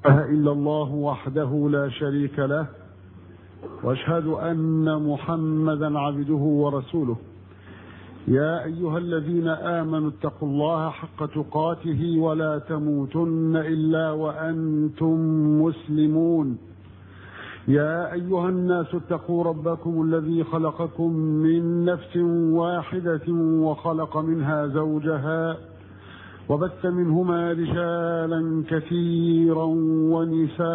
إله إلا الله وحده لا شريك له واشهد ان محمدا عبده ورسوله يا ايها الذين امنوا اتقوا الله حق تقاته ولا تموتن الا وانتم مسلمون يا ايها الناس اتقوا ربكم الذي خلقكم من نفس واحده وخلق منها زوجها وبث منهما رجالا كثيرا ونساء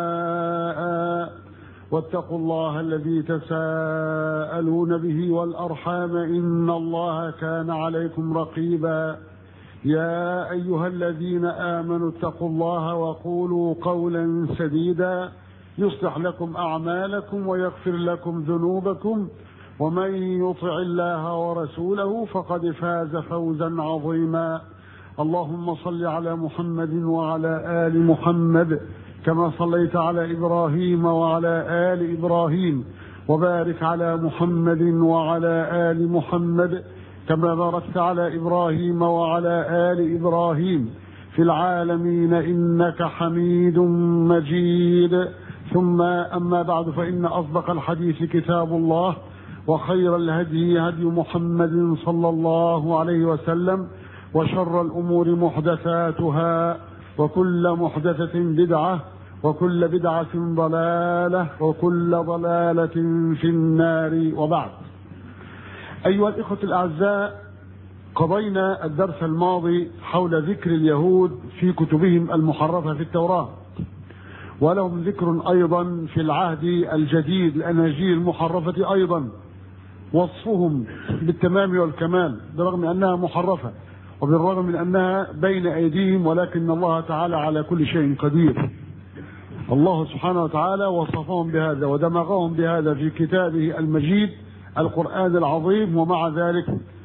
واتقوا الله الذي تساءلون به والارحام ان الله كان عليكم رقيبا يا ايها الذين امنوا اتقوا الله وقولوا قولا سديدا يصلح لكم اعمالكم ويغفر لكم ذنوبكم ومن يطع الله ورسوله فقد فاز فوزا عظيما اللهم صل على محمد وعلى ال محمد كما صليت على ابراهيم وعلى ال ابراهيم وبارك على محمد وعلى ال محمد كما باركت على ابراهيم وعلى ال ابراهيم في العالمين انك حميد مجيد ثم اما بعد فان اصدق الحديث كتاب الله وخير الهدي هدي محمد صلى الله عليه وسلم وشر الامور محدثاتها وكل محدثه بدعه وكل بدعة ضلالة وكل ضلالة في النار وبعد أيها الإخوة الأعزاء قضينا الدرس الماضي حول ذكر اليهود في كتبهم المحرفة في التوراة ولهم ذكر أيضا في العهد الجديد الأناجيل المحرفة أيضا وصفهم بالتمام والكمال برغم أنها محرفة وبالرغم من أنها بين أيديهم ولكن الله تعالى على كل شيء قدير الله سبحانه وتعالى وصفهم بهذا ودمغهم بهذا في كتابه المجيد القرآن العظيم ومع ذلك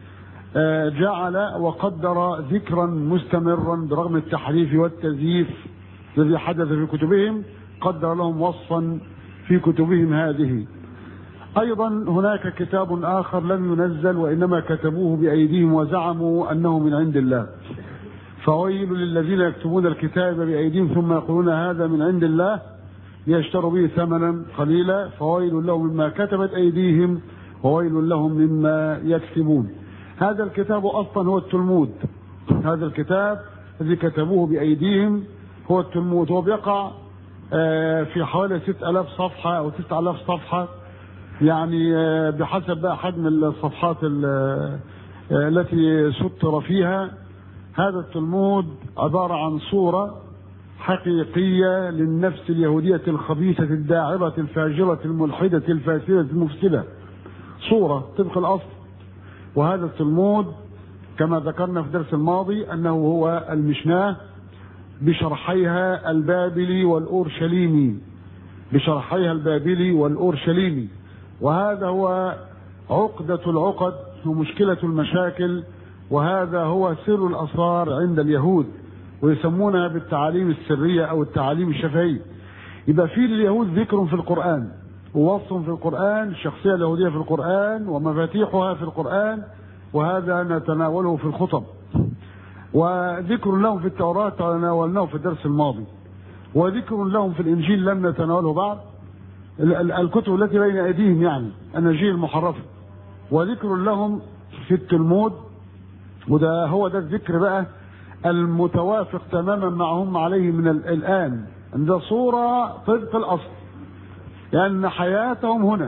جعل وقدر ذكرا مستمرا برغم التحريف والتزييف الذي حدث في كتبهم قدر لهم وصفا في كتبهم هذه ايضا هناك كتاب اخر لم ينزل وانما كتبوه بايديهم وزعموا انه من عند الله فويل للذين يكتبون الكتاب بأيديهم ثم يقولون هذا من عند الله ليشتروا به ثمنا قليلا فويل لهم مما كتبت أيديهم وويل لهم مما يكسبون هذا الكتاب أصلا هو التلمود هذا الكتاب الذي كتبوه بأيديهم هو التلمود هو بيقع في حوالي 6000 صفحة أو 9000 صفحة يعني بحسب بقى حجم الصفحات التي سطر فيها هذا التلمود عبارة عن صورة حقيقية للنفس اليهودية الخبيثة الداعرة الفاجرة الملحدة الفاسدة المفسدة صورة طبق الأصل وهذا التلمود كما ذكرنا في الدرس الماضي أنه هو المشناه بشرحيها البابلي والأورشليمي بشرحيها البابلي والأورشليمي وهذا هو عقدة العقد ومشكلة المشاكل وهذا هو سر الاسرار عند اليهود ويسمونها بالتعاليم السريه او التعاليم الشفهيه يبقى في لليهود ذكر في القران ووصف في القران الشخصيه اليهوديه في القران ومفاتيحها في القران وهذا نتناوله في الخطب وذكر لهم في التوراه تناولناه في الدرس الماضي وذكر لهم في الانجيل لم نتناوله بعد الكتب التي بين ايديهم يعني الاناجيل المحرفه وذكر لهم في التلمود وده هو ده الذكر بقى المتوافق تماما معهم عليه من الان ان ده صوره طبق الاصل لان يعني حياتهم هنا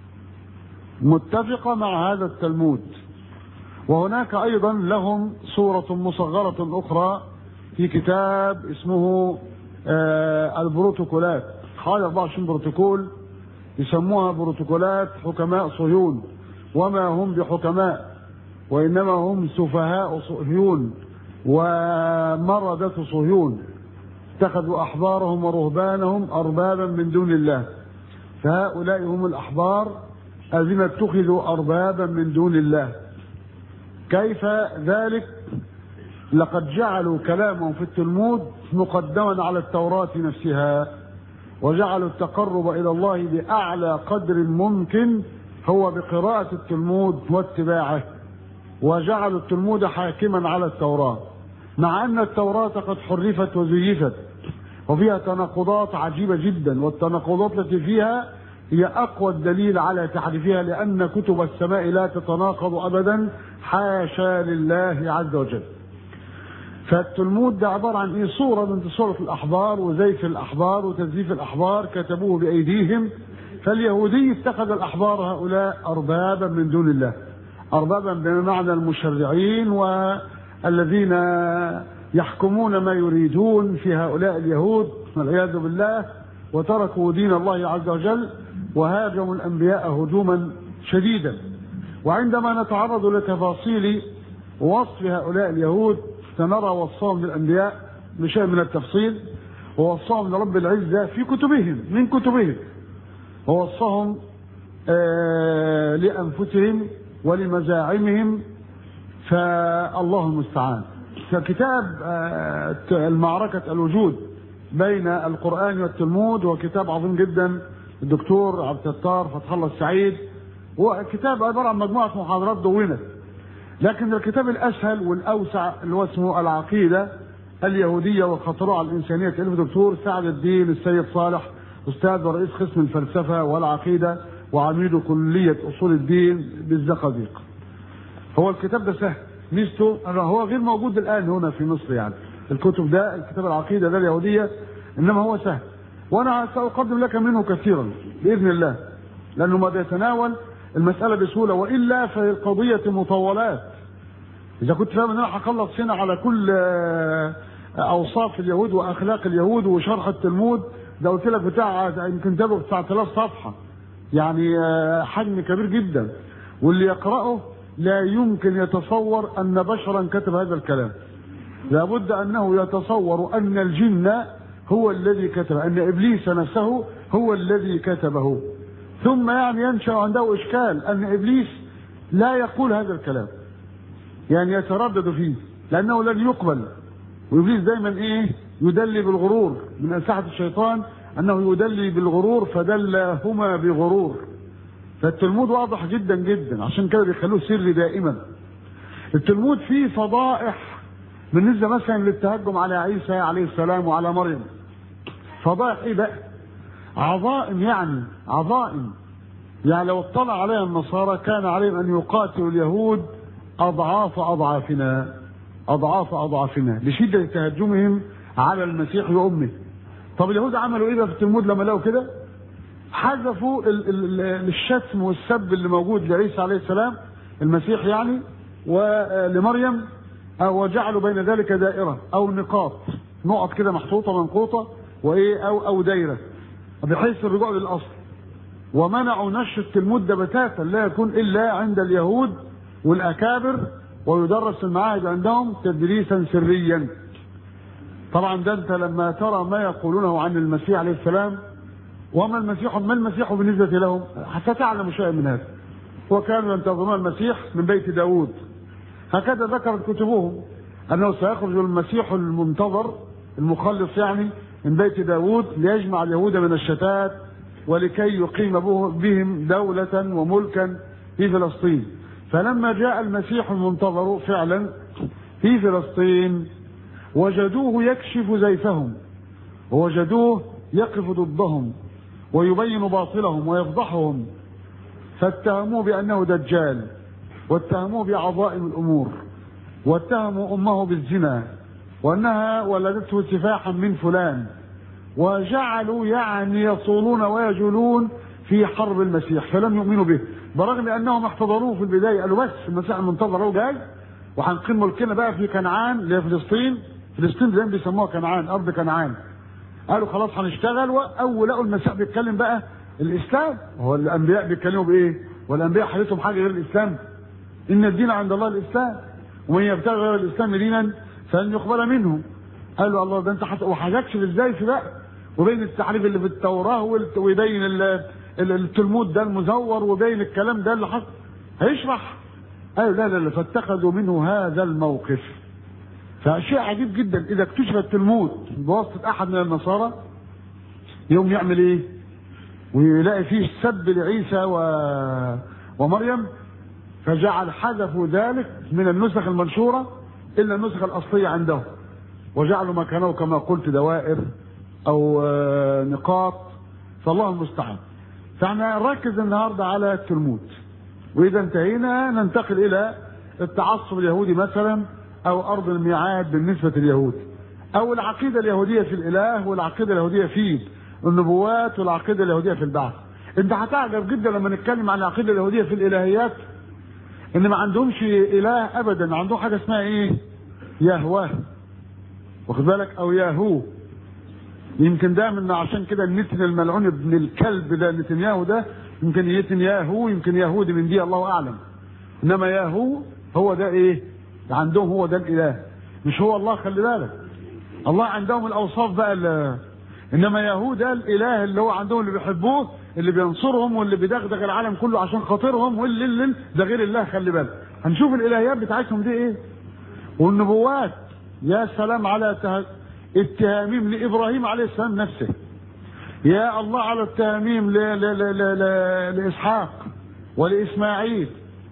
متفقه مع هذا التلمود وهناك ايضا لهم صوره مصغره اخرى في كتاب اسمه آه البروتوكولات حوالي 24 بروتوكول يسموها بروتوكولات حكماء صهيون وما هم بحكماء وإنما هم سفهاء صهيون ومردة صهيون اتخذوا أحبارهم ورهبانهم أربابا من دون الله فهؤلاء هم الأحبار الذين اتخذوا أربابا من دون الله كيف ذلك لقد جعلوا كلامهم في التلمود مقدما على التوراة نفسها وجعلوا التقرب إلى الله بأعلى قدر ممكن هو بقراءة التلمود واتباعه وجعلوا التلمود حاكما على التوراة مع أن التوراة قد حرفت وزيفت وفيها تناقضات عجيبة جدا والتناقضات التي فيها هي أقوى الدليل على تحريفها لأن كتب السماء لا تتناقض أبدا حاشا لله عز وجل فالتلمود ده عبارة عن إيه صورة من صورة الأحبار وزيف الأحبار وتزييف الأحبار كتبوه بأيديهم فاليهودي اتخذ الأحبار هؤلاء أربابا من دون الله أربابا بمعنى المشرعين والذين يحكمون ما يريدون في هؤلاء اليهود والعياذ بالله وتركوا دين الله عز وجل وهاجموا الأنبياء هجوما شديدا وعندما نتعرض لتفاصيل وصف هؤلاء اليهود سنرى وصفهم للأنبياء بشيء من التفصيل ووصفهم لرب العزة في كتبهم من كتبهم ووصفهم آه لأنفسهم ولمزاعمهم فالله المستعان فكتاب آه المعركة الوجود بين القرآن والتلمود هو كتاب عظيم جدا الدكتور عبد الستار فتح الله السعيد هو كتاب عبارة عن مجموعة محاضرات دونت لكن الكتاب الأسهل والأوسع اللي هو اسمه العقيدة اليهودية والخطرة على الإنسانية تأليف دكتور سعد الدين السيد صالح أستاذ ورئيس قسم الفلسفة والعقيدة وعميد كلية أصول الدين بالزقازيق هو الكتاب ده سهل ميزته أنه هو غير موجود الآن هنا في مصر يعني الكتب ده الكتاب العقيدة ده اليهودية إنما هو سهل وأنا سأقدم لك منه كثيرا بإذن الله لأنه ما بيتناول المسألة بسهولة وإلا فالقضية مطولات إذا كنت فاهم إن أنا هخلص هنا على كل أوصاف اليهود وأخلاق اليهود وشرح التلمود ده قلت لك بتاع يمكن تبقى 9000 صفحة يعني حجم كبير جدا واللي يقرأه لا يمكن يتصور أن بشرا كتب هذا الكلام لابد أنه يتصور أن الجن هو الذي كتب أن إبليس نفسه هو الذي كتبه ثم يعني ينشأ عنده إشكال أن إبليس لا يقول هذا الكلام يعني يتردد فيه لأنه لن يقبل وإبليس دايما إيه يدلي بالغرور من أسلحة الشيطان أنه يدلي بالغرور فدلهما بغرور فالتلمود واضح جدا جدا عشان كده بيخلوه سري دائما التلمود فيه فضائح بالنسبة مثلا للتهجم على عيسى عليه السلام وعلى مريم فضائح ايه بقى عظائم يعني عظائم يعني لو اطلع عليها النصارى كان عليهم ان يقاتلوا اليهود اضعاف اضعافنا اضعاف اضعافنا لشده تهجمهم على المسيح وامه طب اليهود عملوا ايه بقى في التلمود لما لقوا كده حذفوا ال- ال- ال- الشتم والسب اللي موجود لعيسى عليه السلام المسيح يعني ولمريم وجعلوا بين ذلك دائره او نقاط نقط كده محطوطه منقوطه وايه او او دايره بحيث الرجوع للاصل ومنعوا نشر التلمود ده بتاتا لا يكون الا عند اليهود والاكابر ويدرس في المعاهد عندهم تدريسا سريا طبعا ده انت لما ترى ما يقولونه عن المسيح عليه السلام وما المسيح ما المسيح بالنسبه لهم حتى تعلم شيئا من هذا وكانوا ينتظرون المسيح من بيت داود هكذا ذكرت كتبهم انه سيخرج المسيح المنتظر المخلص يعني من بيت داود ليجمع اليهود من الشتات ولكي يقيم بهم دولة وملكا في فلسطين فلما جاء المسيح المنتظر فعلا في فلسطين وجدوه يكشف زيفهم ووجدوه يقف ضدهم ويبين باطلهم ويفضحهم فاتهموه بأنه دجال واتهموه بعظائم الأمور واتهموا أمه بالزنا وأنها ولدته سفاحا من فلان وجعلوا يعني يصولون ويجولون في حرب المسيح فلم يؤمنوا به برغم أنهم احتضروه في البداية قالوا بس المسيح المنتظر هو جاي وهنقيم ملكنا بقى في كنعان اللي هي فلسطين فلسطين زي ما بيسموها كنعان أرض كنعان قالوا خلاص هنشتغل واول لقوا المسيح بيتكلم بقى الاسلام هو الانبياء بيتكلموا بايه والانبياء حالتهم حاجه غير الاسلام ان الدين عند الله الاسلام ومن يبتغي غير الاسلام دينا فلن يقبل منه قالوا الله ده انت حت... وهتكشف ازاي في بقى وبين التحريف اللي في التوراه والت... ويبين ال... ال- التلمود ده المزور وبين الكلام ده اللي حصل هيشرح قالوا لا لا لا فاتخذوا منه هذا الموقف فشيء عجيب جدا اذا اكتشف التلمود بواسطه احد من النصارى يوم يعمل ايه ويلاقي فيه سب لعيسى و... ومريم فجعل حذفوا ذلك من النسخ المنشوره الا النسخ الاصليه عندهم وجعلوا مكانه كما قلت دوائر او آه، نقاط فالله المستعان فاحنا نركز النهارده على التلمود واذا انتهينا ننتقل الى التعصب اليهودي مثلا او ارض الميعاد بالنسبه لليهود او العقيده اليهوديه في الاله والعقيده اليهوديه في النبوات والعقيده اليهوديه في البعث انت هتعجب جدا لما نتكلم عن العقيده اليهوديه في الالهيات ان ما عندهمش اله ابدا عندهم حاجه اسمها ايه يهوه واخد بالك او ياهو يمكن ده من عشان كده النتن الملعون ابن الكلب ده نتنياهو ده يمكن نتنياهو يمكن يهودي من دي الله اعلم انما ياهو هو ده ايه عندهم هو ده الاله مش هو الله خلي بالك الله عندهم الاوصاف بقى اللي انما يهود ده الاله اللي هو عندهم اللي بيحبوه اللي بينصرهم واللي بيدغدغ العالم كله عشان خاطرهم واللي اللي ده غير الله خلي بالك هنشوف الالهيات بتاعتهم دي ايه والنبوات يا سلام على ته- التهاميم لابراهيم عليه السلام نفسه يا الله على التهاميم ل... ل... ل... ل... ل... لاسحاق ولاسماعيل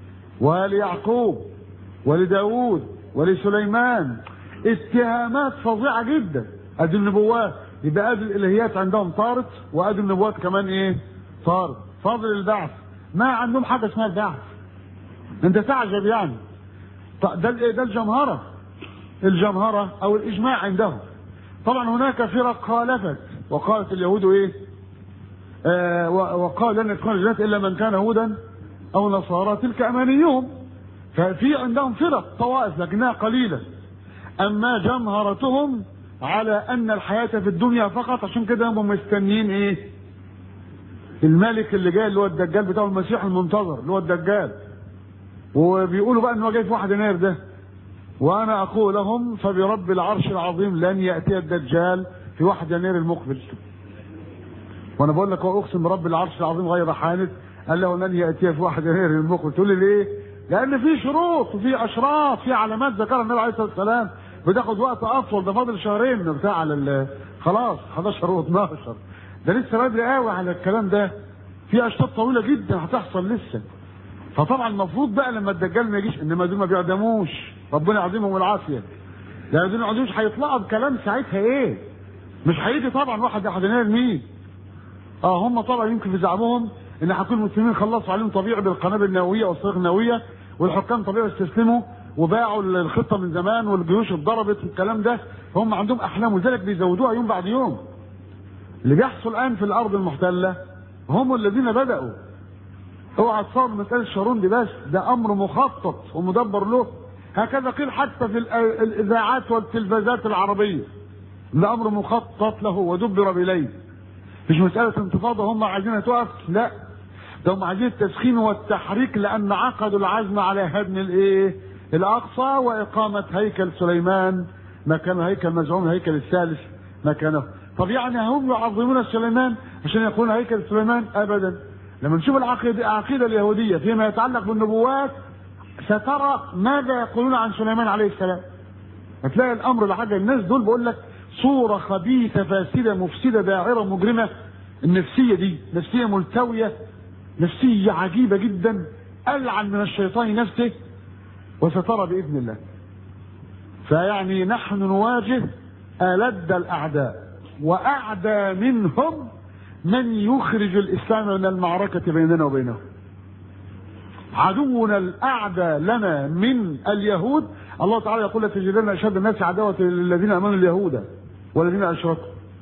وليعقوب ولداود ولسليمان اتهامات فظيعه جدا ادي النبوات يبقى ادي الالهيات عندهم طارت وادي النبوات كمان ايه طارت فاضل البعث ما عندهم حاجه اسمها البعث انت تعجب يعني ط- ده الايه ده الجمهره الجمهره او الاجماع عندهم طبعا هناك فرق خالفت وقالت اليهود ايه آه و- وقال لن يدخل الجنه الا من كان هودا او نصارى تلك امانيهم ففي عندهم فرق طوائف لكنها قليله اما جمهرتهم على ان الحياه في الدنيا فقط عشان كده هم مستنيين ايه الملك اللي جاي اللي هو الدجال بتاع المسيح المنتظر اللي هو الدجال وبيقولوا بقى انه جاي في 1 يناير ده وانا اقول لهم فبرب العرش العظيم لن ياتي الدجال في 1 يناير المقبل وانا بقول لك اقسم برب العرش العظيم غير حانث قال له لن ياتي في 1 يناير المقبل تقول لي ليه؟ لان في شروط وفي اشراط في علامات ذكرها النبي عليه الصلاه والسلام بتاخد وقت اطول ده فاضل شهرين بتاع على ال- خلاص 11 و12 ده لسه بدري قوي على الكلام ده في اشواط طويله جدا هتحصل لسه فطبعا المفروض بقى لما الدجال ما يجيش انما دول ما بيعدموش ربنا يعظمهم العافيه لا دول ما يعدموش هيطلعوا بكلام ساعتها ايه مش هيجي طبعا واحد واحد ينال مين اه هم طبعا يمكن في زعمهم ان هيكون المسلمين خلصوا عليهم طبيعي بالقنابل النوويه والصاروخ النوويه والحكام طبيعي استسلموا وباعوا الخطه من زمان والجيوش اتضربت والكلام ده هم عندهم احلام ولذلك بيزودوها يوم بعد يوم اللي بيحصل الان في الارض المحتله هم الذين بداوا اوعى تصور مساله شارون دي بس ده امر مخطط ومدبر له هكذا قيل حتى في الأ- الاذاعات والتلفازات العربيه ده امر مخطط له ودبر اليه مش مساله انتفاضه هم عايزينها تقف لا ده هم عايزين التسخين والتحريك لان عقدوا العزم على هدم الايه الاقصى واقامه هيكل سليمان مكان هيكل مزعوم الهيكل الثالث مكانه طب يعني هم يعظمون سليمان عشان يقولون هيكل سليمان ابدا لما نشوف العقيده العقيده اليهوديه فيما يتعلق بالنبوات سترى ماذا يقولون عن سليمان عليه السلام هتلاقي الامر لحاجه الناس دول بقول لك صوره خبيثه فاسده مفسده داعره مجرمه النفسيه دي نفسيه ملتويه نفسيه عجيبه جدا العن من الشيطان نفسه وسترى باذن الله فيعني نحن نواجه ألد الأعداء وأعدى منهم من يخرج الإسلام من المعركة بيننا وبينهم عدونا الأعدى لنا من اليهود الله تعالى يقول لتجدن أشد الناس عداوة للذين آمنوا اليهود والذين أشركوا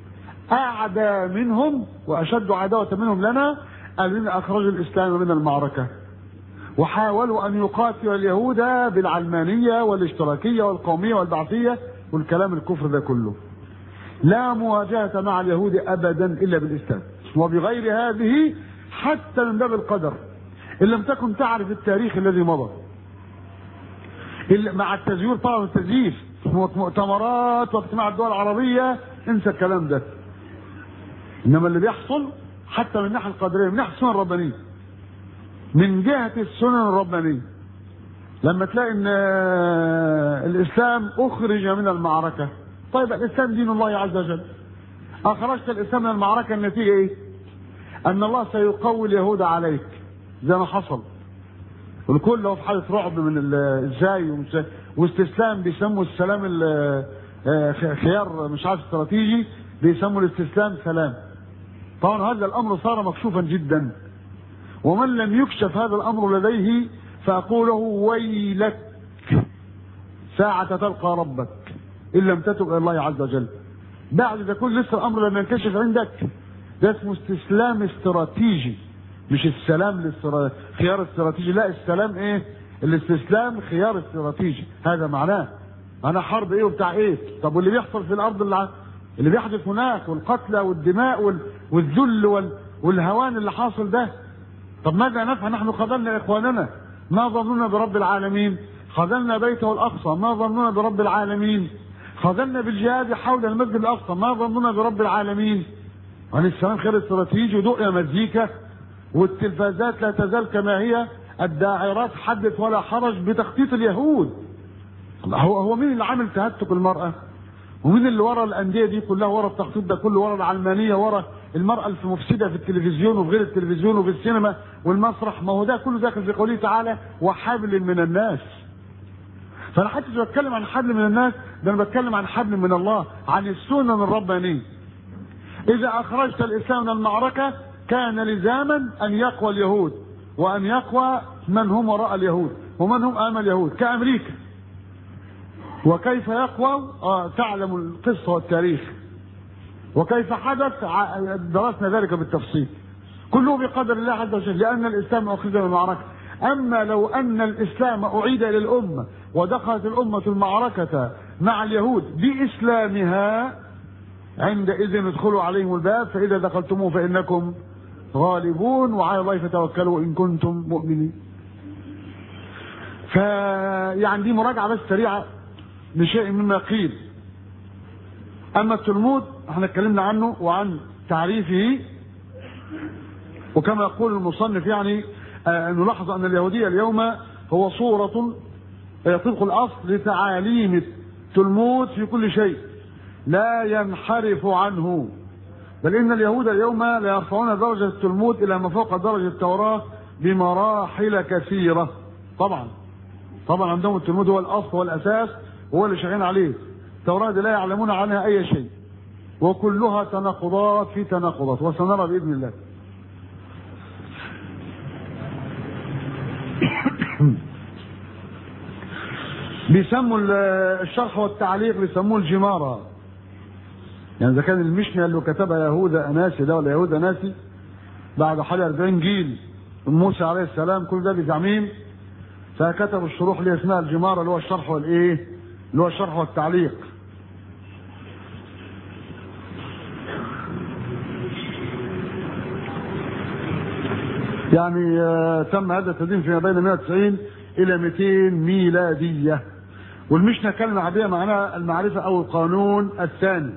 أعدى منهم وأشد عداوة منهم لنا الذين أخرجوا الإسلام من المعركة وحاولوا أن يقاتلوا اليهود بالعلمانية والاشتراكية والقومية والبعثية والكلام الكفر ده كله لا مواجهة مع اليهود أبدا إلا بالإسلام وبغير هذه حتى من باب القدر إن لم تكن تعرف التاريخ الذي مضى إلا مع التزوير طبعا التزييف مؤتمرات واجتماع الدول العربية انسى الكلام ده إنما اللي بيحصل حتى من الناحية القدرية من ناحية السنن الربانية من جهة السنن الربانية لما تلاقي ان الاسلام اخرج من المعركة طيب الاسلام دين الله عز وجل اخرجت الاسلام من المعركة النتيجة ايه ان الله سيقوي اليهود عليك زي ما حصل والكل لو في حالة رعب من ازاي ومش- واستسلام بيسموا السلام ال- آه، خيار مش عارف استراتيجي بيسموا الاستسلام سلام طبعا هذا الامر صار مكشوفا جدا ومن لم يكشف هذا الامر لديه فاقول له ويلك ساعة تلقى ربك ان لم تتب الى الله عز وجل بعد ده كل لسه الامر لما ينكشف عندك ده اسمه استسلام استراتيجي مش السلام الاسترا... خيار استراتيجي لا السلام ايه الاستسلام خيار استراتيجي هذا معناه انا حرب ايه وبتاع ايه طب واللي بيحصل في الارض اللي, ع- اللي بيحدث هناك والقتلى والدماء وال... والذل وال... والهوان اللي حاصل ده طب ماذا نفعل نحن خذلنا اخواننا ما ظننا برب العالمين خذلنا بيته الاقصى ما ظننا برب العالمين خذلنا بالجهاد حول المسجد الاقصى ما ظننا برب العالمين عن السلام خير استراتيجي ودقيا مزيكا والتلفازات لا تزال كما هي الداعرات حدث ولا حرج بتخطيط اليهود هو هو مين اللي عامل تهتك المرأة؟ ومين اللي ورا الأندية دي كلها ورا التخطيط ده كله ورا العلمانية ورا المرأة المفسدة في التلفزيون وفي غير التلفزيون وفي السينما والمسرح ما هو ده كله داخل في قوله تعالى وحبل من الناس فأنا حتى مش بتكلم عن حبل من الناس ده أنا بتكلم عن حبل من الله عن السنن الربانية إذا أخرجت الإسلام من المعركة كان لزاما أن يقوى اليهود وأن يقوى من هم وراء اليهود ومن هم أمام اليهود كأمريكا وكيف يقوى آه تعلم القصة والتاريخ وكيف حدث ع- درسنا ذلك بالتفصيل كله بقدر الله عز وجل لأن الإسلام أخرج من المعركة أما لو أن الإسلام أعيد إلى الأمة ودخلت الأمة المعركة مع اليهود بإسلامها عندئذ ادخلوا عليهم الباب فإذا دخلتموه فإنكم غالبون وعلى الله فتوكلوا إن كنتم مؤمنين فيعني دي مراجعة بس سريعة لشيء مما قيل أما التلمود احنا اتكلمنا عنه وعن تعريفه وكما يقول المصنف يعني آه، نلاحظ أن اليهودية اليوم هو صورة هي طبق الأصل لتعاليم التلمود في كل شيء لا ينحرف عنه بل إن اليهود اليوم لا يرفعون درجة التلمود إلى ما فوق درجة التوراة بمراحل كثيرة طبعا طبعا عندهم التلمود هو الأصل والأساس وهو اللي شغالين عليه التوراة دي لا يعلمون عنها أي شيء وكلها تناقضات في تناقضات وسنرى بإذن الله بيسموا ال- الشرح والتعليق بيسموه الجمارة يعني إذا كان المشنة اللي كتبها يهوذا أناسي ده ولا يهوذا أناسي بعد حوالي 40 جيل من موسى عليه السلام كل ده بزعميم فكتب الشروح اللي اسمها الجمارة اللي هو الشرح والإيه؟ اللي هو الشرح والتعليق يعني آه، تم هذا التدين فيما بين 190 الى 200 ميلاديه والمشنة كلمة عربية معناها المعرفة أو القانون الثاني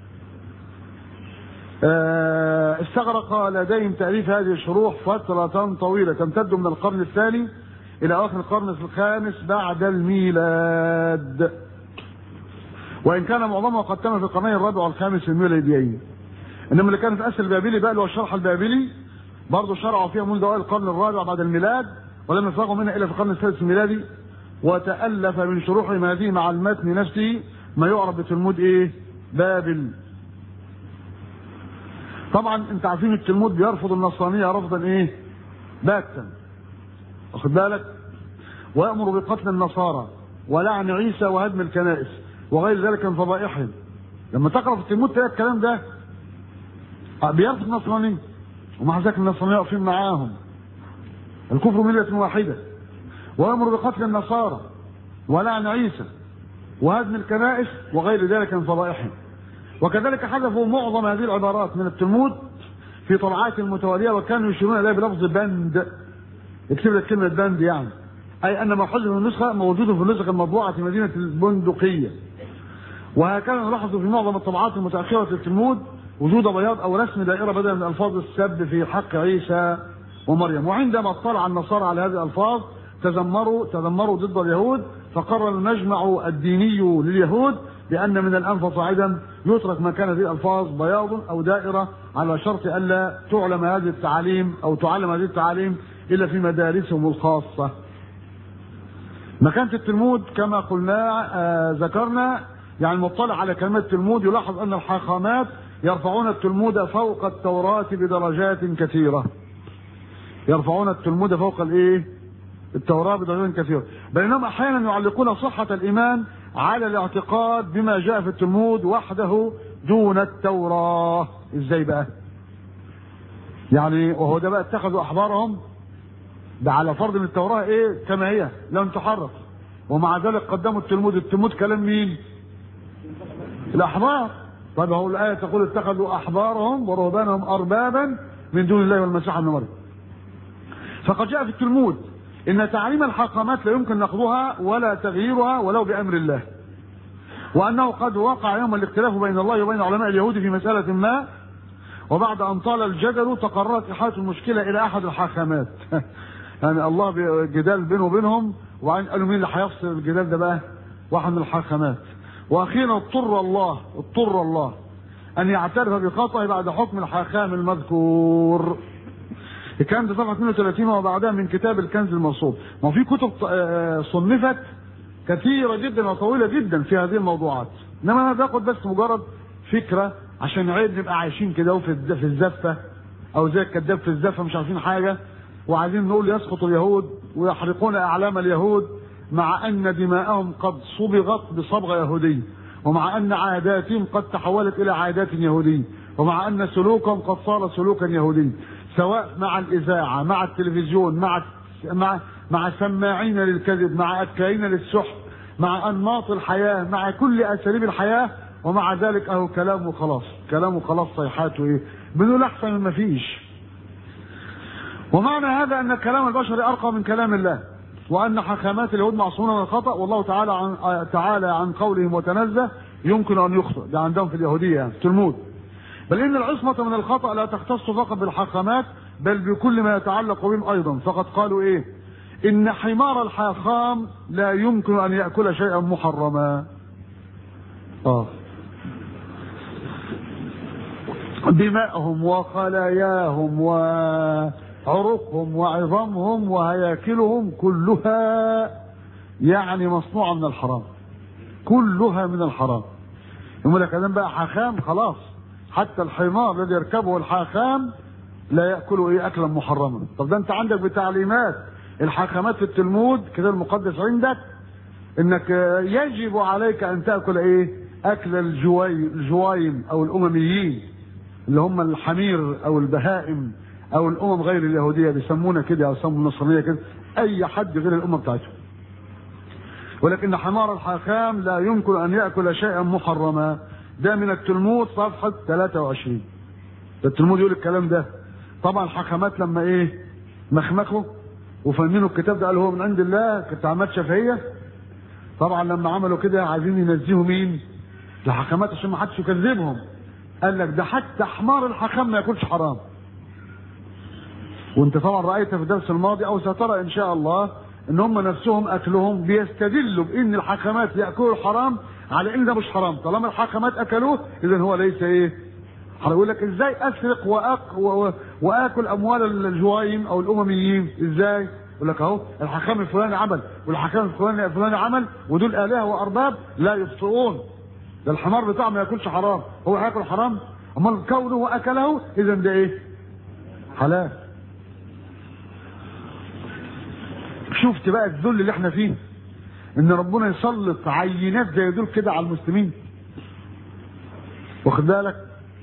آه، استغرق لديهم تأليف هذه الشروح فترة طويلة تمتد من القرن الثاني إلى آخر القرن الخامس بعد الميلاد وإن كان معظمها قد تم في القرنين الرابع والخامس الميلاديين إنما اللي كان في أسر البابلي بقى اللي هو الشرح البابلي برضه شرعوا فيها منذ أوائل القرن الرابع بعد الميلاد ولم يفرغوا منها إلا في القرن السادس الميلادي وتألف من شروحهم هذه مع المتن نفسه ما يعرف بتلمود إيه؟ بابل طبعا انت عارفين التلمود بيرفض النصرانيه رفضا ايه؟ باتا واخد بالك؟ ويامر بقتل النصارى ولعن عيسى وهدم الكنائس وغير ذلك من فضائحهم لما تقرا في التلمود تلاقي الكلام ده بيرفض النصرانيه ومع ذلك النصرانيه واقفين معاهم الكفر مله واحده ويامر بقتل النصارى ولعن عيسى وهدم الكنائس وغير ذلك من فضائحهم وكذلك حذفوا معظم هذه العبارات من التلمود في طبعات متوالية وكانوا يشيرون إليها بلفظ بند اكتب لك كلمة بند يعني أي أن ما حذف من النسخة موجود في النسخة المطبوعة في مدينة البندقية وهكذا نلاحظ في معظم الطبعات المتأخرة للتلمود وجود بياض أو رسم دائرة بدلا من ألفاظ السب في حق عيسى ومريم وعندما اطلع النصارى على هذه الألفاظ تذمروا تذمروا ضد اليهود فقرر المجمع الديني لليهود بأن من الأنف صاعدا يترك ما كان فيه ألفاظ بياض أو دائرة على شرط ألا تعلم هذه التعاليم أو تعلم هذه التعاليم إلا في مدارسهم الخاصة مكانة التلمود كما قلنا آه ذكرنا يعني المطلع على كلمات التلمود يلاحظ أن الحاخامات يرفعون التلمود فوق التوراة بدرجات كثيرة يرفعون التلمود فوق الايه التوراة بدرجات كثيرة بينما احيانا يعلقون صحة الايمان على الاعتقاد بما جاء في التلمود وحده دون التوراة ازاي بقى يعني وهو ده بقى اتخذوا احبارهم ده على فرض ان التوراة ايه كما هي لم تحرف ومع ذلك قدموا التلمود التلمود كلام مين الاحبار طيب هو الايه تقول اتخذوا احبارهم ورهبانهم اربابا من دون الله والمسيح ابن مريم فقد جاء في التلمود ان تعليم الحاكمات لا يمكن نقضها ولا تغييرها ولو بامر الله وانه قد وقع يوم الاختلاف بين الله وبين علماء اليهود في مساله ما وبعد ان طال الجدل تقررت احاله المشكله الى احد الحاكمات يعني الله جدال بينه وبينهم وبعدين قالوا مين اللي هيفصل الجدال ده بقى واحد من الحاكمات واخيرا اضطر الله اضطر الله ان يعترف بخطئه بعد حكم الحاكم المذكور الكلام ده صفحه 32 وبعدها من كتاب الكنز الموصول ما هو في كتب صنفت كثيره جدا وطويله جدا في هذه الموضوعات انما انا باخد بس مجرد فكره عشان عيب نبقى عايشين كده في في الزفه او زي الكذاب في الزفه مش عارفين حاجه وعايزين نقول يسقط اليهود ويحرقون اعلام اليهود مع ان دماءهم قد صبغت بصبغه يهوديه ومع ان عاداتهم قد تحولت الى عادات يهوديه ومع ان سلوكهم قد صار سلوكا يهوديا سواء مع الاذاعه مع التلفزيون مع مع مع سماعين للكذب مع اكاين للسحت مع انماط الحياه مع كل اساليب الحياه ومع ذلك اهو كلامه خلاص كلامه خلاص صيحاته ايه بنقول احسن ما فيش ومعنى هذا ان كلام البشر ارقى من كلام الله وان حكمات اليهود معصومه من الخطا والله تعالى عن تعالى عن قولهم وتنزه يمكن ان يخطئ ده عندهم في اليهوديه يعني التلمود بل ان العصمه من الخطا لا تختص فقط بالحكمات بل بكل ما يتعلق بهم ايضا فقد قالوا ايه ان حمار الحاخام لا يمكن ان ياكل شيئا محرما اه دماءهم وخلاياهم وعروقهم وعظامهم وهياكلهم كلها يعني مصنوعة من الحرام كلها من الحرام يقول لك بقى حاخام خلاص حتى الحمار الذي يركبه الحاخام لا ياكل ايه اكلا محرما طب ده انت عندك بتعليمات الحاخامات في التلمود كده المقدس عندك انك يجب عليك ان تاكل ايه اكل الجوايم او الامميين اللي هم الحمير او البهائم او الامم غير اليهوديه بيسمونا كده او يسموا النصرانيه كده اي حد غير الامه بتاعتهم ولكن حمار الحاخام لا يمكن ان ياكل شيئا محرما ده من التلمود صفحه 23 ده التلمود يقول الكلام ده طبعا الحكمات لما ايه مخمخوا وفهمينوا الكتاب ده قال هو من عند الله كانت عملت شفهيه طبعا لما عملوا كده عايزين ينزهوا مين الحكمات عشان ما حدش يكذبهم قال لك ده حتى حمار الحكم ما ياكلش حرام وانت طبعا رايت في الدرس الماضي او سترى ان شاء الله ان هم نفسهم اكلهم بيستدلوا بان الحكمات ياكلوا الحرام على ان ده مش حرام طالما الحكمات اكلوه اذا هو ليس ايه يقول لك ازاي اسرق وأك و... واكل اموال الجوايم او الامميين ازاي يقول لك اهو الحكام الفلاني عمل والحكام الفلاني الفلاني عمل ودول الهه وارباب لا يخطئون ده الحمار بتاعه ما ياكلش حرام هو هياكل حرام امال كونه واكله اذا ده ايه حلال شفت بقى الذل اللي احنا فيه ان ربنا يسلط عينات زي دول كده على المسلمين واخد بالك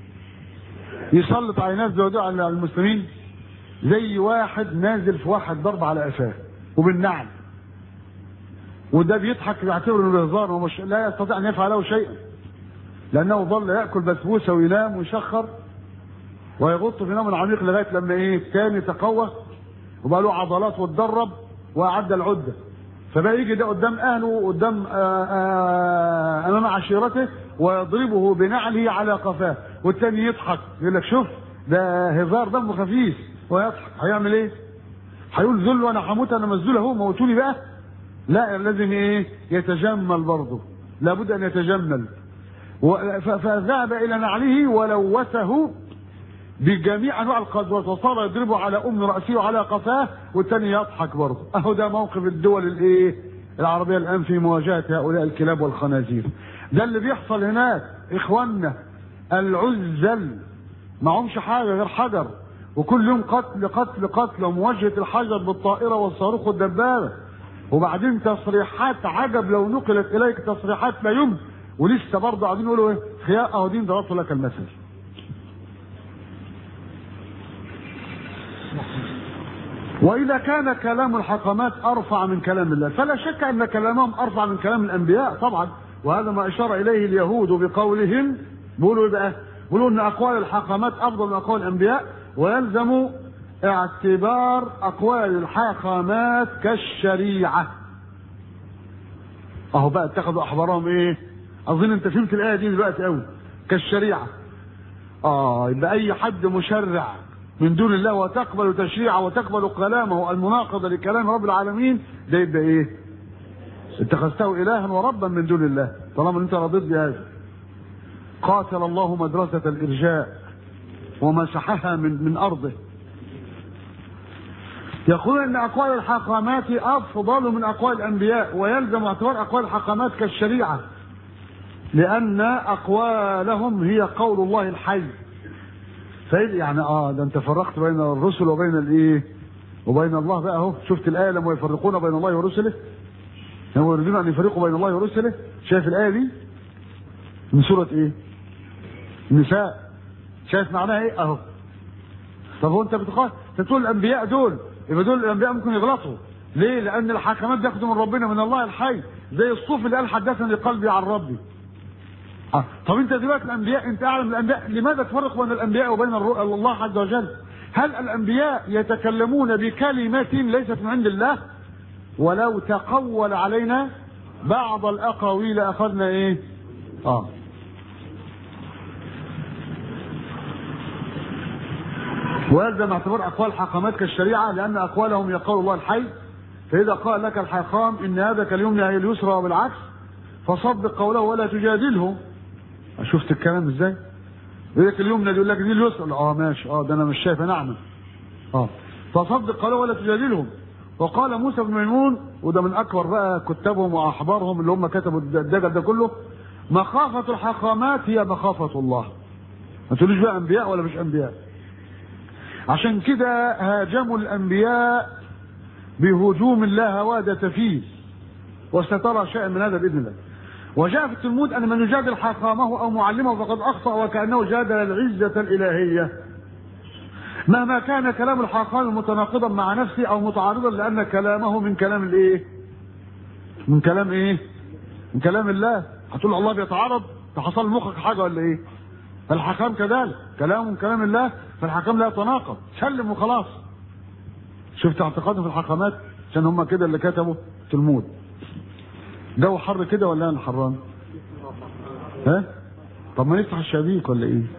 يسلط عينات زي دول على المسلمين زي واحد نازل في واحد ضرب على قفاه وبالنعل وده بيضحك يعتبر انه بهزار ومش لا يستطيع ان يفعل له شيئا لانه ظل ياكل بسبوسه وينام ويشخر ويغط في نوم عميق لغايه لما ايه كان يتقوى وبقى له عضلات واتدرب واعد العده فبقى يجي ده قدام اهله وقدام امام عشيرته ويضربه بنعله على قفاه والتاني يضحك يقول لك شوف ده هزار دمه خفيف ويضحك هيعمل ايه؟ هيقول ذل وانا هموت انا مسذول اهو موتوني بقى لا لازم ايه؟ يتجمل برضه لابد ان يتجمل فذهب الى نعله ولوثه بجميع انواع القذوات وصار يضربه على ام راسه وعلى قفاه والثاني يضحك برضه اهو ده موقف الدول الايه العربيه الان في مواجهه هؤلاء الكلاب والخنازير ده اللي بيحصل هناك اخواننا العزل معهمش حاجه غير حجر وكل يوم قتل قتل قتل ومواجهه الحجر بالطائره والصاروخ والدبابه وبعدين تصريحات عجب لو نقلت اليك تصريحات لا يمكن ولسه برضه قاعدين يقولوا ايه خياء اهو دين ضربت لك المثل وإذا كان كلام الحكمات أرفع من كلام الله فلا شك أن كلامهم أرفع من كلام الأنبياء طبعا وهذا ما أشار إليه اليهود بقولهم بيقولوا إيه بقى؟ بيقولوا أن أقوال الحكمات أفضل من أقوال الأنبياء ويلزم اعتبار أقوال الحاخامات كالشريعة أهو بقى اتخذوا أحبارهم إيه؟ أظن أنت فهمت الآية دي دلوقتي قوي كالشريعة آه يبقى أي حد مشرع من دون الله وتقبل تشريعه وتقبل كلامه المناقض لكلام رب العالمين ده يبقى ايه؟ اتخذته الها وربا من دون الله طالما انت رضيت بهذا قاتل الله مدرسة الإرجاء ومسحها من من أرضه يقول أن أقوال الحاخامات أفضل من أقوال الأنبياء ويلزم اعتبار أقوال الحاخامات كالشريعة لأن أقوالهم هي قول الله الحي فإذا يعني اه ده انت فرقت بين الرسل وبين الايه؟ وبين الله بقى اهو شفت الايه لما يفرقون بين الله ورسله هم يريدون ان يفرقوا بين الله ورسله شايف الايه دي؟ من سوره ايه؟ النساء شايف معناها ايه؟ اهو طب هو انت بتقول انت بتقول الانبياء دول يبقى دول الانبياء ممكن يغلطوا ليه؟ لان الحكمات بياخدوا من ربنا من الله الحي زي الصوف اللي قال حدثني قلبي عن ربي آه. طب انت دلوقتي الانبياء انت اعلم الانبياء لماذا تفرق بين الانبياء وبين الرؤى الله عز وجل هل الانبياء يتكلمون بكلمة ليست من عند الله ولو تقول علينا بعض الاقاويل اخذنا ايه اه ويلزم اعتبار اقوال حاخامات كالشريعه لان اقوالهم يقول الله الحي فاذا قال لك الحاخام ان هذا كاليمنى هي اليسرى وبالعكس فصدق قوله ولا تجادله شفت الكلام ازاي؟ يقول لك اليمنى يقول لك دي اليسرى اه ماشي اه ده انا مش شايف انا اعمى اه فصدق قوله ولا تجادلهم وقال موسى بن ميمون وده من اكبر بقى كتابهم واحبارهم اللي هم كتبوا الدجل ده كله مخافة الحاخامات هي مخافة الله ما تقولوش بقى انبياء ولا مش انبياء عشان كده هاجموا الانبياء بهجوم لا هوادة فيه وسترى شيئا من هذا باذن الله وجاء في التلمود ان من يجادل حاخامه او معلمه فقد اخطا وكانه جادل العزه الالهيه مهما كان كلام الحاخام متناقضا مع نفسه او متعارضا لان كلامه من كلام الايه من كلام ايه من كلام الله هتقول الله بيتعارض فحصل مخك حاجه ولا ايه الحكام كذلك كلامه من كلام الله فالحكام لا يتناقض سلم وخلاص شفت اعتقادهم في الحكامات عشان هم كده اللي كتبوا تلمود جو حر كده ولا انا حران ها طب ما نفتح الشبابيك ولا ايه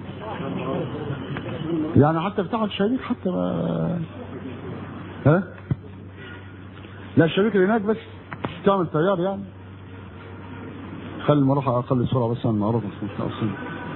يعني حتى افتحوا الشبابيك حتى ما ها لا الشبابيك اللي هناك بس تعمل تيار يعني خلي المروحة اقل سرعة بس عن المعروف اصلا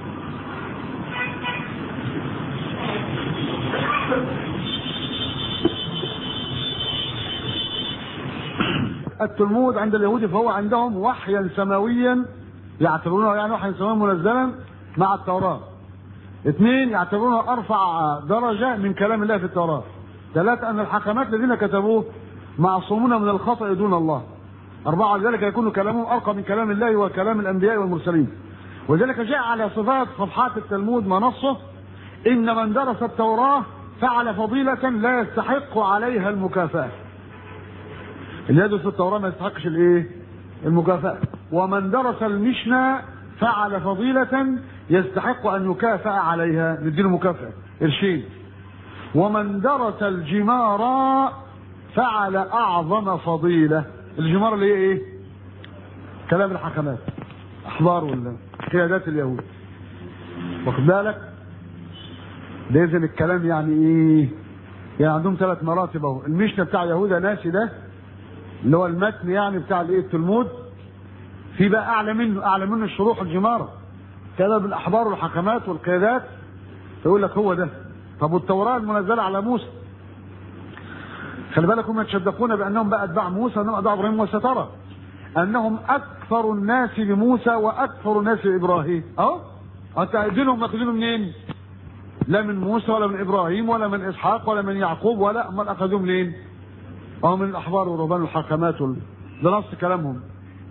التلمود عند اليهود فهو عندهم وحيا سماويا يعتبرونه يعني وحيا سماويا منزلا مع التوراة اثنين يعتبرونه ارفع درجة من كلام الله في التوراة ثلاثة ان الحكمات الذين كتبوه معصومون من الخطأ دون الله أربعة ذلك يكون كلامهم أرقى من كلام الله وكلام الأنبياء والمرسلين وذلك جاء على صفات صفحات التلمود ما نصه إن من درس التوراة فعل فضيلة لا يستحق عليها المكافأة اللي يدرس التوراة ما يستحقش الايه المكافأة ومن درس المشنى فعل فضيلة يستحق أن يكافأ عليها نديله مكافأة قرشين ومن درس الجمار فعل أعظم فضيلة الجمار اللي هي إيه؟ كلام الحكمات أحبار ولا قيادات اليهود واخد بالك؟ ده إذن الكلام يعني إيه؟ يعني عندهم ثلاث مراتب أهو المشنى بتاع يهوذا ناسي ده اللي هو المتن يعني بتاع الايه التلمود في بقى اعلى منه اعلى منه الشروح الجماره كذا بالاحبار والحكمات والقيادات يقول لك هو ده طب والتوراه المنزله على موسى خلي بالك هم يتصدقون بانهم بقى اتباع موسى انهم اتباع ابراهيم وسترى انهم اكثر الناس بموسى واكثر الناس بابراهيم اهو انت دينهم ماخذينه منين؟ لا من موسى ولا من ابراهيم ولا من اسحاق ولا من يعقوب ولا امال اخذوه منين؟ اه من الاحبار والرهبان والحكمات وال... ده نص كلامهم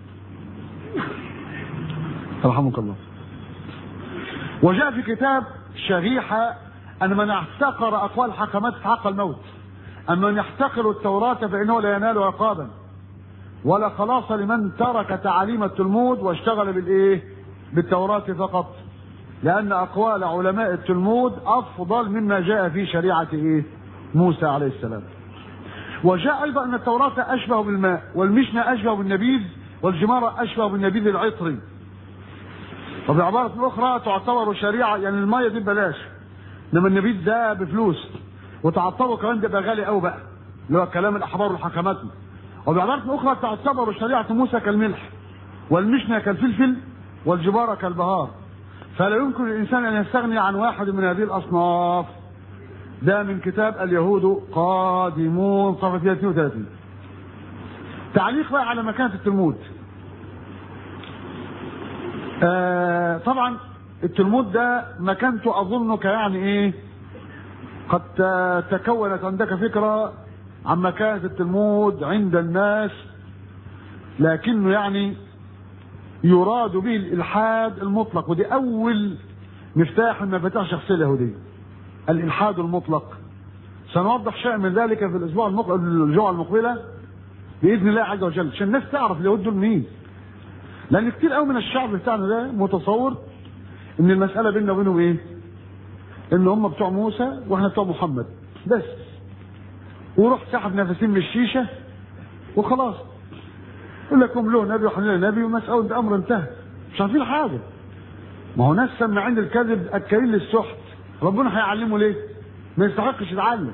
رحمك الله وجاء في كتاب شريحة أن من احتقر أقوال الحكمات استحق الموت أما من يحتقر التوراة فإنه لا ينال عقابا ولا خلاص لمن ترك تعاليم التلمود واشتغل بالإيه؟ بالتوراة فقط لأن أقوال علماء التلمود أفضل مما جاء في شريعة إيه؟ موسى عليه السلام وجاء أيضا أن التوراة أشبه بالماء والمشنة أشبه بالنبيذ والجمارة أشبه بالنبيذ العطري وبعبارة أخرى تعتبر شريعة يعني المية دي ببلاش إنما النبيذ ده بفلوس وتعتبر كمان ده بقى غالي قوي بقى اللي هو كلام الأحبار والحكمات وبعبارة أخرى تعتبر شريعة موسى كالملح والمشنة كالفلفل والجبارة كالبهار فلا يمكن للإنسان أن يستغني عن واحد من هذه الأصناف ده من كتاب اليهود قادمون صفحة 32 تعليق بقى على مكانة التلمود آه طبعا التلمود ده مكانته اظن كيعني ايه قد تكونت عندك فكرة عن مكانة التلمود عند الناس لكنه يعني يراد به الالحاد المطلق ودي اول مفتاح من مفاتيح الشخصيه اليهوديه الالحاد المطلق سنوضح شيء من ذلك في الاسبوع المقبل الجمعه المقبله باذن الله عز وجل عشان الناس تعرف اليهود دول مين لان كتير قوي من الشعب بتاعنا ده متصور ان المساله بيننا وبينهم ايه ان هم بتوع موسى واحنا بتوع محمد بس وروح سحب نفسين من الشيشه وخلاص يقول لكم له نبي وحنا له نبي ومسألة ده امر انتهى مش عارفين حاجه ما هو ناس سماعين الكذب اكلين للسحت ربنا هيعلمه ليه؟ ما يستحقش يتعلم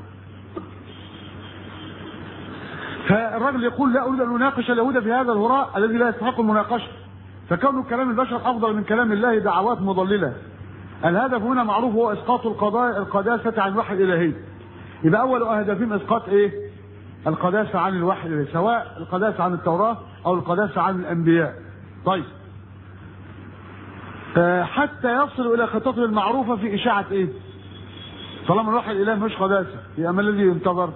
فالراجل يقول لا اريد ان اناقش اليهود في هذا الهراء الذي لا يستحق المناقشه فكون كلام البشر افضل من كلام الله دعوات مضلله الهدف هنا معروف هو اسقاط القضاء القداسه عن الوحي الالهي يبقى اول اهدافهم اسقاط ايه القداسه عن الوحي الالهي سواء القداسه عن التوراه او القداسه عن الانبياء طيب حتى يصلوا الى خطته المعروفه في اشاعه ايه طالما الوحي الالهي مش قداسه يبقى ما الذي ينتظر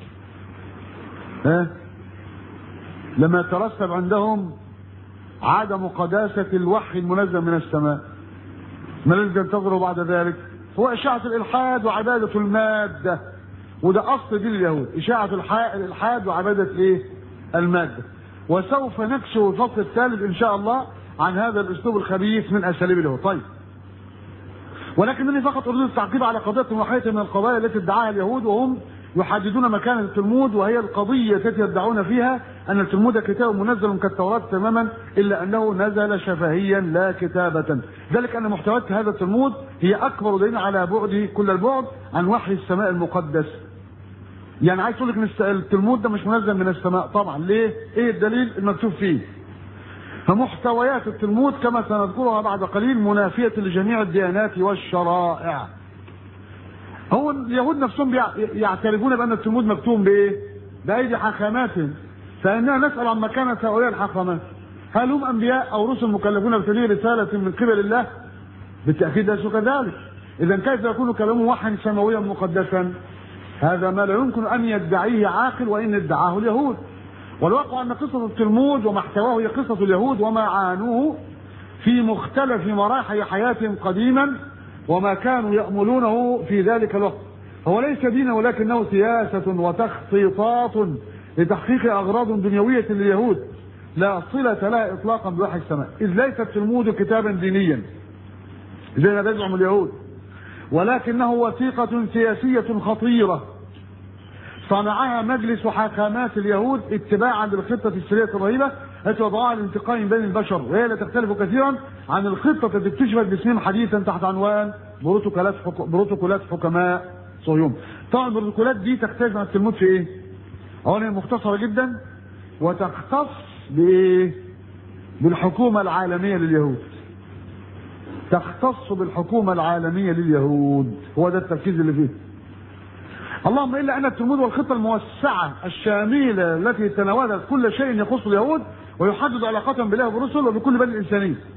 ها لما يترتب عندهم عدم قداسة الوحي المنزل من السماء ما الذي ينتظره بعد ذلك هو إشاعة الإلحاد وعبادة المادة وده أصل دين اليهود إشاعة الإلحاد وعبادة إيه المادة وسوف نكشف الفصل الثالث إن شاء الله عن هذا الأسلوب الخبيث من أساليب اليهود طيب ولكنني فقط أريد التعقيب على قضية واحدة من القضايا التي ادعاها اليهود وهم يحددون مكانة التلمود وهي القضية التي يدعون فيها أن التلمود كتاب منزل كالتوراة تماما إلا أنه نزل شفهيا لا كتابة ذلك أن محتويات هذا التلمود هي أكبر دليل على بعده كل البعد عن وحي السماء المقدس يعني عايز تقول لك ان التلمود ده مش منزل من السماء طبعا ليه؟ ايه الدليل المكتوب فيه؟ فمحتويات التلمود كما سنذكرها بعد قليل منافية لجميع الديانات والشرائع هو اليهود نفسهم يعترفون بان التلمود مكتوب بايه؟ بايدي حاخاماتهم فاننا نسال عن مكانه هؤلاء الحاخامات هل هم انبياء او رسل مكلفون بتبليغ رساله من قبل الله؟ بالتاكيد ليسوا كذلك اذا كيف يكون كلامهم وحيا سماويا مقدسا؟ هذا ما لا يمكن ان يدعيه عاقل وان ادعاه اليهود والواقع ان قصه التلمود ومحتواه هي قصه اليهود وما عانوه في مختلف مراحل حياتهم قديما وما كانوا يأملونه في ذلك الوقت هو ليس دينا ولكنه سياسة وتخطيطات لتحقيق أغراض دنيوية لليهود لا صلة لها إطلاقا بوحي السماء إذ ليس التلمود كتابا دينيا زي ما يزعم اليهود ولكنه وثيقة سياسية خطيرة صنعها مجلس حاكمات اليهود اتباعا للخطة السرية الرهيبة التي وضعها لانتقاء بين البشر وهي لا تختلف كثيرا عن الخطة التي اكتشفت باسمهم حديثا تحت عنوان بروتوكولات حك... بروتوكولات حكماء صهيون. طبعا البروتوكولات دي تختلف عن التلمود في ايه؟ اولا مختصرة جدا وتختص بايه؟ بالحكومة العالمية لليهود. تختص بالحكومة العالمية لليهود هو ده التركيز اللي فيه. اللهم الا ان التلمود والخطه الموسعه الشامله التي تناولت كل شيء يخص اليهود ويحدد علاقتهم بالله وبرسله وبكل بني الانسانيه.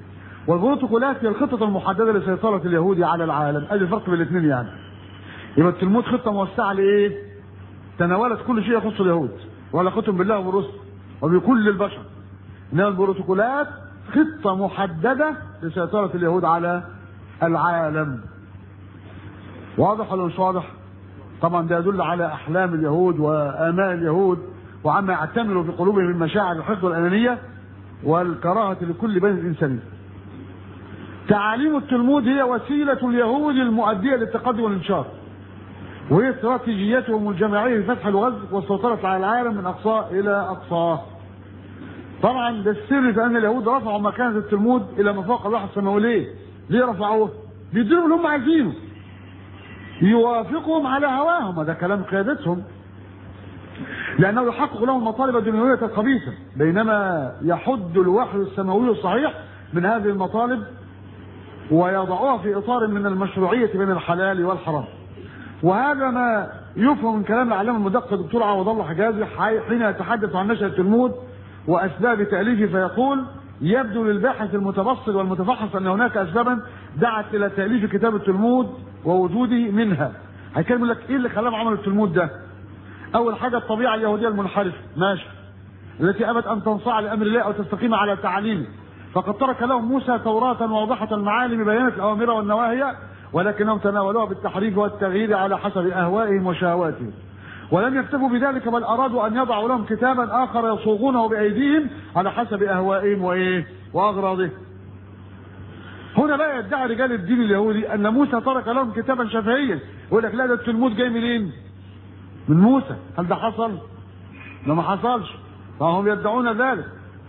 والبروتوكولات هي الخطط المحدده لسيطره اليهود على العالم ادي الفرق بين الاثنين يعني يبقى التلمود خطه موسعه لايه تناولت كل شيء يخص اليهود وعلاقتهم بالله وبالرسل وبكل البشر انما البروتوكولات خطه محدده لسيطره اليهود على العالم واضح ولا مش واضح طبعا ده يدل على احلام اليهود وامال اليهود وعما يعتمل في قلوبهم من مشاعر الحقد والانانيه والكراهه لكل بني الانسانيه تعاليم التلمود هي وسيله اليهود المؤديه للتقدم والانتشار وهي استراتيجيتهم الجماعيه لفتح الغزو والسيطره على العالم من اقصاه الى اقصاه طبعا ده السر في ان اليهود رفعوا مكانه التلمود الى ما فوق الواحد السماوي ليه؟ ليه رفعوه؟ بيديروا اللي هم عايزينه يوافقهم على هواهم هذا كلام قيادتهم لانه يحقق لهم المطالب الدنيويه الخبيثه بينما يحد الوحي السماوي الصحيح من هذه المطالب ويضعها في اطار من المشروعيه بين الحلال والحرام وهذا ما يفهم من كلام العلامه المدقق الدكتور عوض الله حجازي حين يتحدث عن نشأة التلمود واسباب تاليفه فيقول يبدو للباحث المتبصر والمتفحص ان هناك اسبابا دعت الى تاليف كتاب التلمود ووجوده منها هيكلم لك ايه اللي خلاهم عملوا التلمود ده اول حاجه الطبيعه اليهوديه المنحرفه ماشي التي ابت ان تنصاع لامر الله او تستقيم على تعاليمه فقد ترك لهم موسى توراة واضحة المعالم بيانات الأوامر والنواهي ولكنهم تناولوها بالتحريف والتغيير على حسب أهوائهم وشهواتهم ولم يكتفوا بذلك بل أرادوا أن يضعوا لهم كتابا آخر يصوغونه بأيديهم على حسب أهوائهم وإيه وأغراضهم هنا بقى يدعي رجال الدين اليهودي أن موسى ترك لهم كتابا شفهيا يقول لك لا ده التلمود جاي منين؟ من موسى هل ده حصل؟ ده ما حصلش فهم يدعون ذلك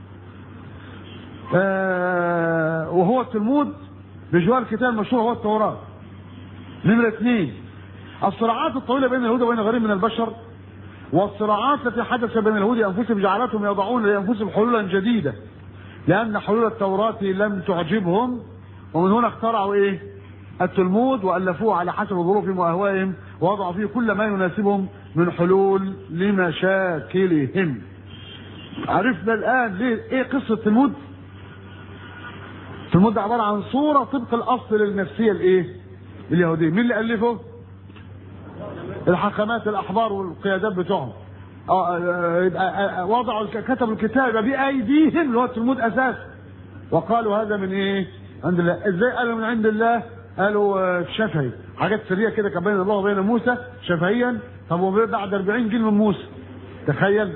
آه وهو التلمود بجوار الكتاب المشهور هو التوراة نمرة اثنين الصراعات الطويلة بين اليهود وبين غيرهم من البشر والصراعات التي حدث بين اليهود انفسهم جعلتهم يضعون لانفسهم حلولا جديدة لان حلول التوراة لم تعجبهم ومن هنا اخترعوا ايه التلمود والفوه على حسب ظروفهم واهوائهم ووضعوا فيه كل ما يناسبهم من حلول لمشاكلهم عرفنا الان ليه ايه قصه التلمود التلمود ده عباره عن صوره طبق الاصل للنفسيه الايه اليهوديه مين اللي الفه الحكمات الاحبار والقيادات بتوعهم اه وضعوا كتبوا الكتاب بايديهم اللي هو التلمود اساس وقالوا هذا من ايه عند الله ازاي قالوا من عند الله قالوا شفهي حاجات سريه كده كان بين الله وبين موسى شفهيا طب وبعد 40 جيل من موسى تخيل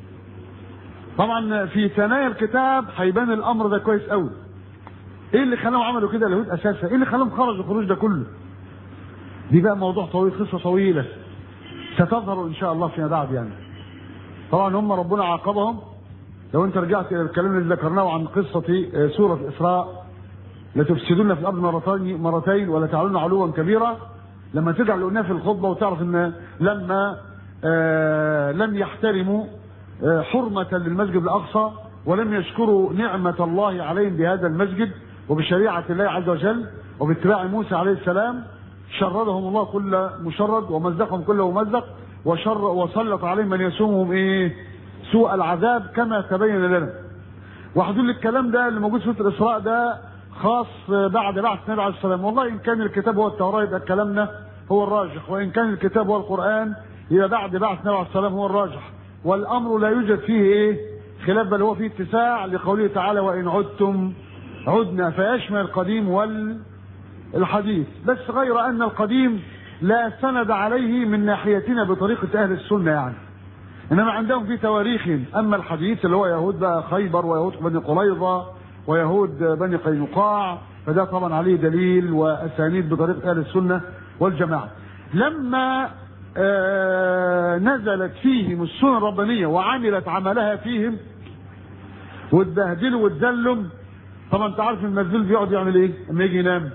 طبعا في ثنايا الكتاب هيبان الامر ده كويس قوي ايه اللي خلاهم عملوا كده اليهود اساسا ايه اللي خلاهم خرجوا الخروج ده كله دي بقى موضوع طويل قصه طويله ستظهر ان شاء الله فيما بعد يعني طبعا هم ربنا عاقبهم لو انت رجعت الى الكلام اللي ذكرناه عن قصه سوره الاسراء لتفسدون في الارض مرتين مرتين ولا تعلون علوا كبيرا لما ترجع لقلناه في الخطبه وتعرف ان لما آه لم يحترموا آه حرمه للمسجد الاقصى ولم يشكروا نعمه الله عليهم بهذا المسجد وبشريعه الله عز وجل وباتباع موسى عليه السلام شردهم الله كل مشرد ومزقهم كل ممزق وشر وسلط عليهم من يسومهم ايه سوء العذاب كما تبين لنا وحدود الكلام ده اللي موجود في سوره الاسراء ده خاص بعد بعث النبي عليه السلام والله ان كان الكتاب هو التوراه يبقى كلامنا هو الراجح وان كان الكتاب هو القران يبقى بعد بعث النبي عليه السلام هو الراجح والامر لا يوجد فيه ايه خلاف بل هو فيه اتساع لقوله تعالى وان عدتم عدنا فيشمل القديم والحديث بس غير ان القديم لا سند عليه من ناحيتنا بطريقه اهل السنه يعني انما عندهم في تواريخهم اما الحديث اللي هو يهود بقى خيبر ويهود بني قريظه ويهود بني قينقاع فده طبعا عليه دليل واسانيد بطريقه اهل السنه والجماعه لما آه نزلت فيهم السنن الربانيه وعملت عملها فيهم واتبهدلوا واتذلوا طبعا انت عارف المذلول بيقعد يعمل ايه؟ لما يجي ينام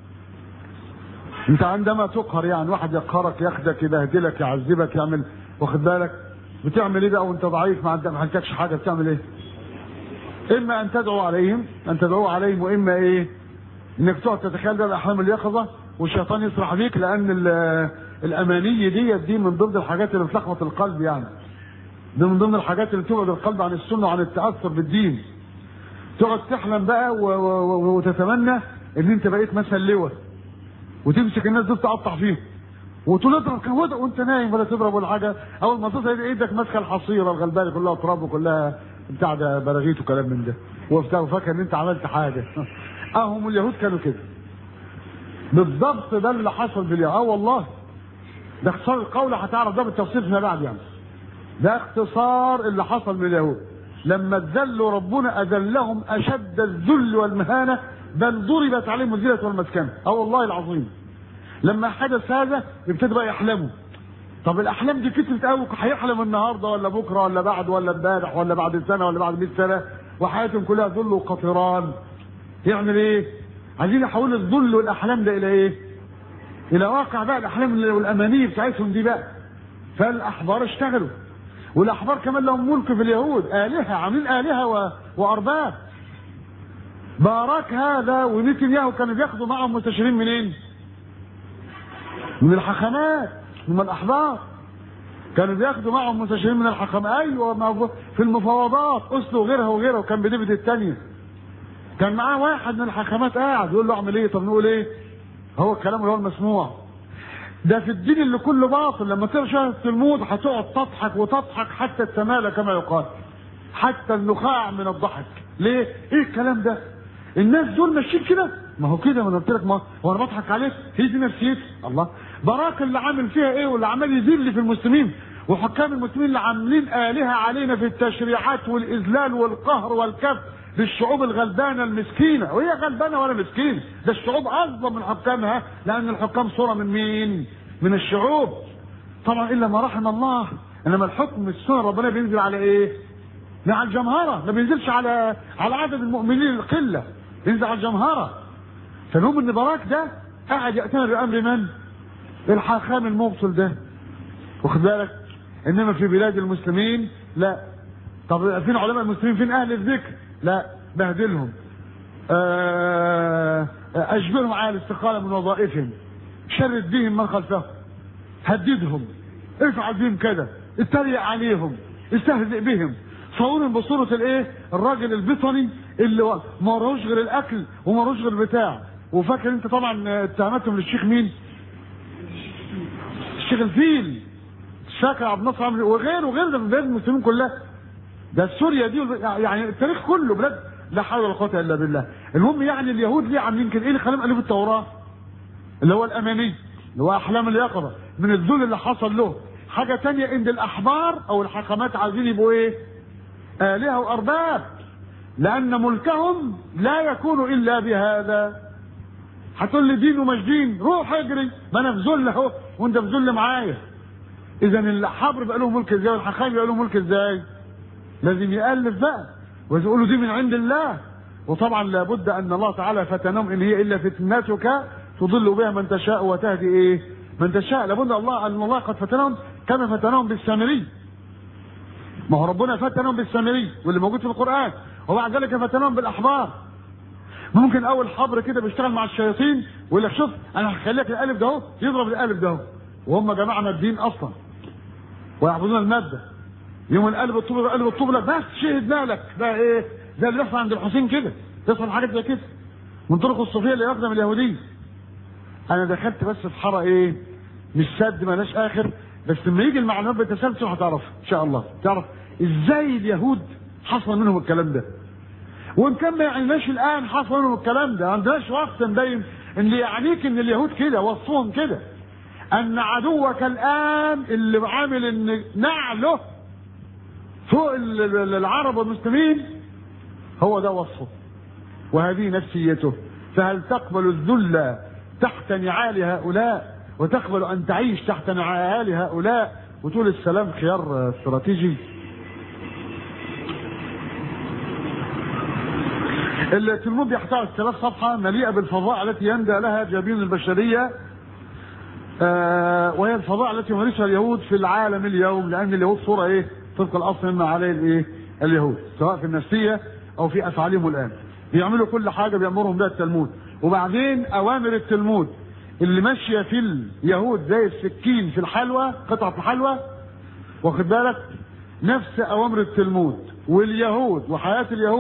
انت عندما تقهر يعني واحد يقهرك ياخدك يبهدلك يعذبك يعمل واخد بالك بتعمل ايه بقى وانت ضعيف ما عندك ما عندكش حاجه بتعمل ايه؟ اما ان تدعو عليهم ان تدعو عليهم واما ايه؟ انك تقعد تتخيل ده الاحلام اليقظه والشيطان يسرح بيك لان الاماني دي دي من ضمن الحاجات اللي بتلخبط القلب يعني دي من ضمن الحاجات اللي تبعد القلب عن السنه وعن التاثر بالدين تقعد تحلم بقى و- و- و- وتتمنى ان انت بقيت مثلا لواء وتمسك الناس دول تقطع فيهم وتقول اضرب كان وضع وانت نايم ولا تضرب ولا حاجه اول ما تصحى ايدك ماسكه الحصيره الغلبانه كلها تراب وكلها بتاع ده براغيث وكلام من ده وبتاع وفاكر ان انت عملت حاجه اهم اليهود كانوا كده بالضبط ده اللي حصل باليهود اه والله ده اختصار القول هتعرف ده بالتفصيل فيما بعد يعني ده اختصار اللي حصل من اليهود لما اتذلوا ربنا اذلهم اشد الذل والمهانه بل ضربت عليهم الذله والمسكنه اه والله العظيم لما حدث هذا ابتدوا بقى يحلموا طب الاحلام دي كترت قوي هيحلم النهارده ولا بكره ولا بعد ولا امبارح ولا بعد سنه ولا بعد 100 سنه وحياتهم كلها ذل وقطران يعمل ايه؟ عايزين يحولوا الذل والاحلام ده الى ايه؟ الى واقع بقى الاحلام والاماني بتاعتهم دي بقى فالاحبار اشتغلوا والاحبار كمان لهم ملك في اليهود الهه عاملين الهه و... وارباب باراك هذا ونتنياهو كانوا بياخدوا معهم مستشارين منين؟ من الحكمات من الاحبار كانوا بياخدوا معهم مستشارين من الحكم ايوه ما هو في المفاوضات اسلو وغيرها وغيرها وكان بدبد الثانيه كان معاه واحد من الحكمات قاعد يقول له اعمل ايه طب نقول ايه هو الكلام اللي هو المسموع ده في الدين اللي كله باطل لما تقرا شهاده الموت هتقعد تضحك وتضحك حتى التمالى كما يقال حتى النخاع من الضحك ليه ايه الكلام ده الناس دول ماشيين كده ما هو كده ما انا قلت لك ما هو انا بضحك عليك هي دي نفسيتي الله براك اللي عامل فيها ايه واللي عمال يذل في المسلمين وحكام المسلمين اللي عاملين آلهة علينا في التشريعات والإذلال والقهر والكف للشعوب الغلبانة المسكينة وهي غلبانة ولا مسكينة ده الشعوب أظلم من حكامها لأن الحكام صورة من مين؟ من الشعوب طبعا إلا ما رحم الله إنما الحكم السنة ربنا بينزل على إيه؟ لا على الجمهرة ما بينزلش على على عدد المؤمنين القلة بينزل على الجمهرة فالهم ان براك ده قاعد يأتينا بأمر من؟ الحاخام المبطل ده واخد بالك؟ انما في بلاد المسلمين لا طب فين علماء المسلمين فين اهل الذكر؟ لا بهدلهم آه، اجبرهم على الاستقاله من وظائفهم شرد بهم من خلفهم هددهم افعل بهم كذا اتريق عليهم استهزئ بهم صورهم بصورة الايه الراجل البطني اللي و- ما وراهوش غير الاكل وما وراهوش غير بتاع وفاكر انت طبعا اتهمتهم للشيخ مين الشيخ الفيل الشاكر عبد الناصر عمرو وغيره وغيره ده في بلاد المسلمين كلها ده سوريا دي والب- يعني التاريخ كله بلاد لا حول ولا قوه الا بالله المهم يعني اليهود ليه عاملين كده ايه اللي خلاهم الفوا التوراه اللي هو الاماني اللي هو احلام اليقظه من الذل اللي حصل له حاجه تانية ان الاحبار او الحكمات عايزين يبقوا ايه الهه وارباب لان ملكهم لا يكون الا بهذا هتقول لي دين ومش دين روح اجري ما انا في ذل اهو وانت في ذل معايا اذا الحبر بقى له ملك ازاي والحكام بقى له ملك ازاي لازم يألف بقى ويقولوا دي من عند الله وطبعا لابد ان الله تعالى فتنهم ان هي الا فتنتك تضل بها من تشاء وتهدي ايه من تشاء لابد الله ان الله قد فتنهم كما فتنهم بالسامري ما هو ربنا فتنهم بالسامري واللي موجود في القران وبعد ذلك فتنهم بالاحبار ممكن اول حبر كده بيشتغل مع الشياطين ويقول لك شوف انا هخليك الالف ده اهو يضرب الالف ده اهو وهم جماعه مادين اصلا ويعبدون الماده يوم القلب الطوب القلب الطوب لك بس شهدنا لك ده ايه زي اللي بيحصل عند الحسين كده تحصل حاجات زي كده من طرق الصوفيه اللي يقدم اليهوديه انا دخلت بس في حاره ايه مش سد مالهاش اخر بس لما يجي المعلومات بتسلسل هتعرف ان شاء الله تعرف ازاي اليهود حصل منهم الكلام ده وان كان ما يعنيناش الان حصل منهم الكلام ده ما عندناش وقت نبين ان اللي يعنيك ان اليهود كده وصفهم كده ان عدوك الان اللي عامل ان نعله فوق ال- ال- العرب والمسلمين هو ده وصفه وهذه نفسيته فهل تقبل الذل تحت نعال هؤلاء وتقبل ان تعيش تحت نعال هؤلاء وتقول السلام خيار استراتيجي التلمود بيحتوي 6000 صفحه مليئه بالفضاء التي يندى لها جبين البشريه آه وهي الفضاء التي يمارسها اليهود في العالم اليوم لان اليهود صوره ايه طبق الاصل مما عليه الايه اليهود سواء في النفسيه او في افعالهم الان بيعملوا كل حاجه بيامرهم بها التلمود وبعدين اوامر التلمود اللي ماشيه في اليهود زي السكين في الحلوى قطعه الحلوى واخد بالك نفس اوامر التلمود واليهود وحياه اليهود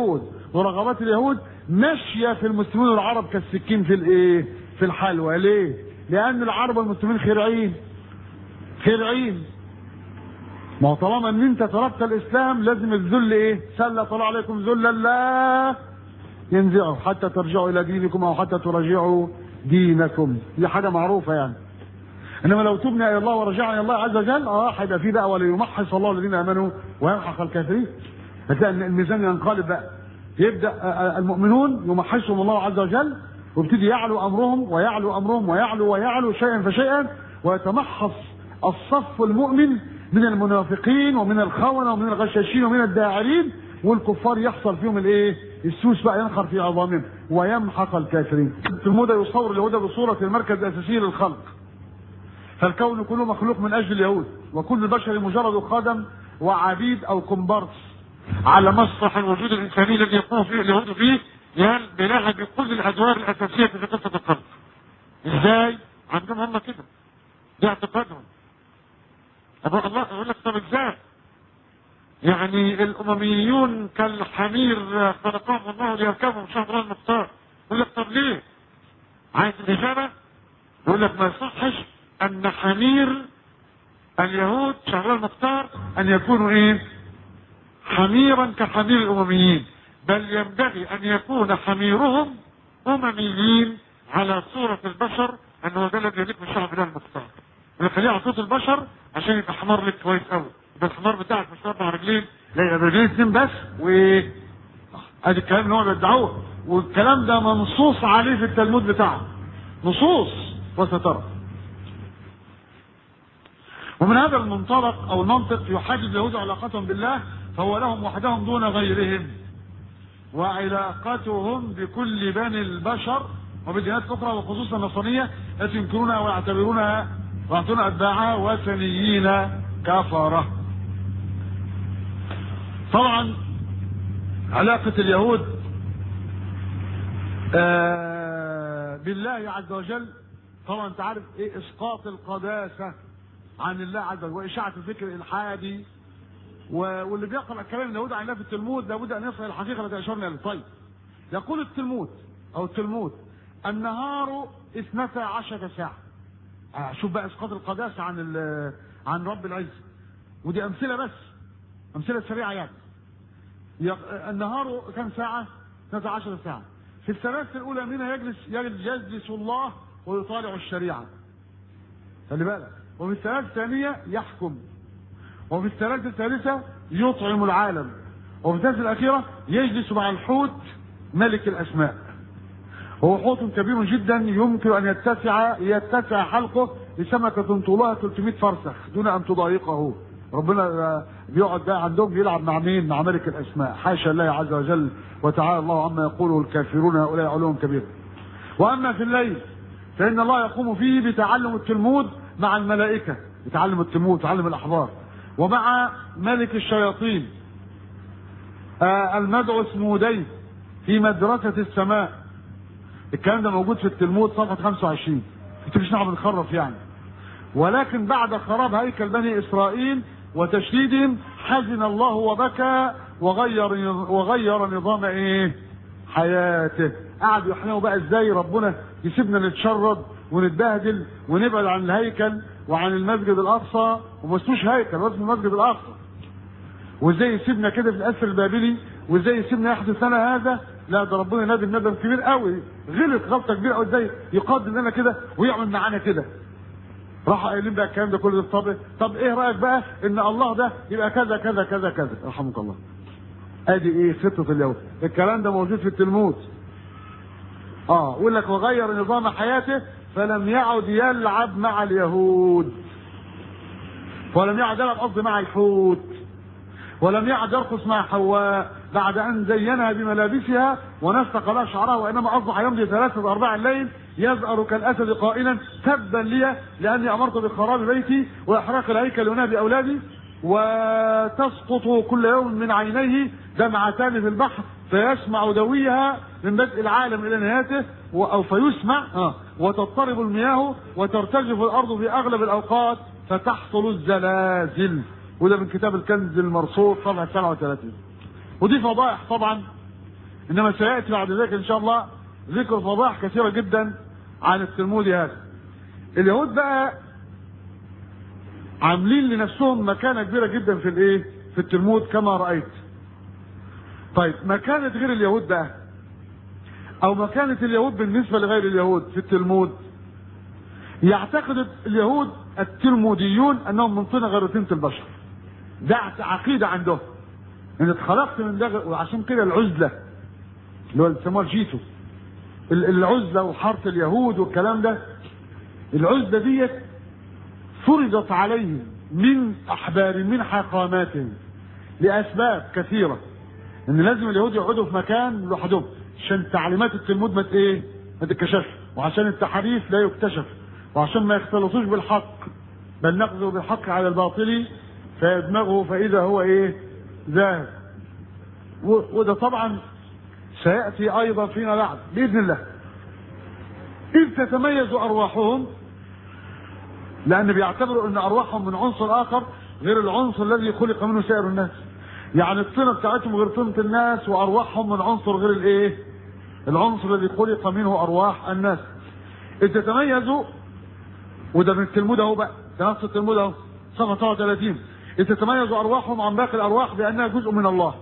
ورغبات اليهود ماشيه في المسلمين والعرب كالسكين في الايه في الحلوى ليه لان العرب والمسلمين خرعين خرعين ما هو طالما ان انت تركت الاسلام لازم الذل ايه سلط الله عليكم ذلا لا ينزعه حتى ترجعوا الى دينكم او حتى تراجعوا دينكم دي حاجه معروفه يعني انما لو تبنا الى الله ورجعنا الى الله عز وجل اه هيبقى في بقى وليمحص الله الذين امنوا ويمحق الكافرين هتلاقي ان الميزان ينقلب بقى يبدا المؤمنون يمحصهم الله عز وجل ويبتدي يعلو امرهم ويعلو امرهم ويعلو ويعلو شيئا فشيئا ويتمحص الصف المؤمن من المنافقين ومن الخونة ومن الغشاشين ومن الداعرين والكفار يحصل فيهم الايه السوس بقى ينخر في عظامهم ويمحق الكافرين التلمود يصور اليهود بصورة المركز الأساسي للخلق فالكون كله مخلوق من أجل اليهود وكل بشر مجرد خدم وعبيد أو كومبارس على مسرح الوجود الإنساني الذي يقوم فيه اليهود فيه يعني بلاها بكل الأدوار الأساسية في قصة الخلق ازاي؟ عندهم هم كده ده اعتقادهم أبو الله يقول لك طب ازاي؟ يعني الأمميون كالحمير خلقهم الله ليركبهم شهر المختار يقول لك طب ليه؟ عايز الإجابة؟ يقول لك ما يصحش أن حمير اليهود شهر المختار أن يكونوا إيه؟ حميرا كحمير الأمميين بل ينبغي أن يكون حميرهم أمميين على صورة البشر أنه ده الذي يليق بالشعب ده المختار ويخليه على صوت البشر عشان يبقى حمار لك كويس قوي يبقى الحمار بتاعك مش اربع رجلين لا يبقى برجلين اتنين بس و ادي الكلام اللي هو بيدعوه والكلام ده منصوص عليه في التلمود بتاعه نصوص وسترى ومن هذا المنطلق او المنطق يحدد اليهود علاقتهم بالله فهو لهم وحدهم دون غيرهم وعلاقتهم بكل بني البشر وبديانات اخرى وخصوصا النصرانيه التي ينكرونها ويعتبرونها ويعطون اتباعها وثنيين كفره. طبعا علاقه اليهود آه بالله عز وجل طبعا انت عارف ايه اسقاط القداسه عن الله عز وجل واشاعه الفكر الالحادي واللي بيقرا كلام اليهود عن الله في التلمود لابد ان يصل الحقيقه التي اشرنا اليها طيب يقول التلمود او التلمود النهار اثنتا عشرة ساعة آه شوف بقى اسقاط القداسة عن عن رب العزة ودي امثلة بس امثلة سريعة يعني النهار كم ساعة؟ اثنتا عشرة ساعة في الثلاثة الأولى منها يجلس يجلس الله ويطالع الشريعة خلي بالك وفي الثلاثة الثانية يحكم وفي الثلاثة الثالثة يطعم العالم وفي الثلاثة الأخيرة يجلس مع الحوت ملك الأسماء هو حوت كبير جدا يمكن أن يتسع يتسع حلقه لسمكة طولها 300 فرسخ دون أن تضايقه ربنا بيقعد بقى عندهم بيلعب مع مين؟ مع ملك الأسماء حاشا الله عز وجل وتعالى الله عما يقوله الكافرون هؤلاء علوم كبيرة وأما في الليل فإن الله يقوم فيه بتعلم التلمود مع الملائكة يتعلم التلمود تعلم الأحبار ومع ملك الشياطين آه المدعو اسمودين في مدرسة السماء الكلام ده موجود في التلمود صفحة 25 انت مش نعم بنخرف يعني ولكن بعد خراب هيكل بني اسرائيل وتشديدهم حزن الله وبكى وغير وغير نظام ايه حياته قعدوا يحلموا بقى ازاي ربنا يسيبنا نتشرد ونتبهدل ونبعد عن الهيكل وعن المسجد الاقصى وما اسموش هيكل هو اسمه المسجد الاقصى وازاي يسيبنا كده في الاسر البابلي وازاي يسيبنا يحدث لنا هذا لا ده ربنا نادم ندم كبير قوي غلط غلطه كبيره قوي ازاي يقدم لنا كده ويعمل معانا كده راح قايلين بقى الكلام ده كله طب طب ايه رايك بقى ان الله ده يبقى كذا كذا كذا كذا رحمك الله ادي ايه خطه اليهود الكلام ده موجود في التلمود اه يقول لك وغير نظام حياته فلم يعد يلعب مع اليهود ولم يعد يلعب قصدي مع الحوت ولم يعد يرقص مع حواء بعد ان زينها بملابسها ونسق لها شعرها وانما اصبح يمضي ثلاثه ارباع الليل يزأر كالاسد قائلا تبا لي لاني امرت بخراب بيتي واحراق الهيكل هنا باولادي وتسقط كل يوم من عينيه دمعتان في البحر فيسمع دويها من بدء العالم الى نهايته او فيسمع آه وتضطرب المياه وترتجف الارض في اغلب الاوقات فتحصل الزلازل وده من كتاب الكنز المرصود صفحه 37 ودي فضائح طبعا انما سياتي بعد ذلك ان شاء الله ذكر فضائح كثيره جدا عن التلمود هذا اليهود بقى عاملين لنفسهم مكانه كبيره جدا في الايه في التلمود كما رايت طيب مكانه غير اليهود بقى او مكانه اليهود بالنسبه لغير اليهود في التلمود يعتقد اليهود التلموديون انهم من طين غير طينه البشر ده عقيده عندهم ان اتخلقت من ده وعشان كده العزله اللي هو اللي بيسموها الجيتو ال- العزله وحاره اليهود والكلام ده العزله ديت فرضت عليهم من احبار من حقاماتهم لاسباب كثيره ان لازم اليهود يقعدوا في مكان لوحدهم عشان تعليمات التلمود ما ت- ايه ما تتكشفش وعشان التحريف لا يكتشف وعشان ما يختلطوش بالحق بل نقذف بالحق على الباطل فيدمغه فاذا هو ايه ذاهب و- وده طبعا سياتي ايضا فيما بعد باذن الله اذ تتميز ارواحهم لان بيعتبروا ان ارواحهم من عنصر اخر غير العنصر الذي خلق منه سائر الناس يعني الطينه بتاعتهم غير طينه الناس وارواحهم من عنصر غير الايه العنصر الذي خلق منه ارواح الناس اذ تتميزوا وده من التلمود اهو بقى ده نص التلمود اهو صفحه 37 اذ تتميز ارواحهم عن باقي الارواح بانها جزء من الله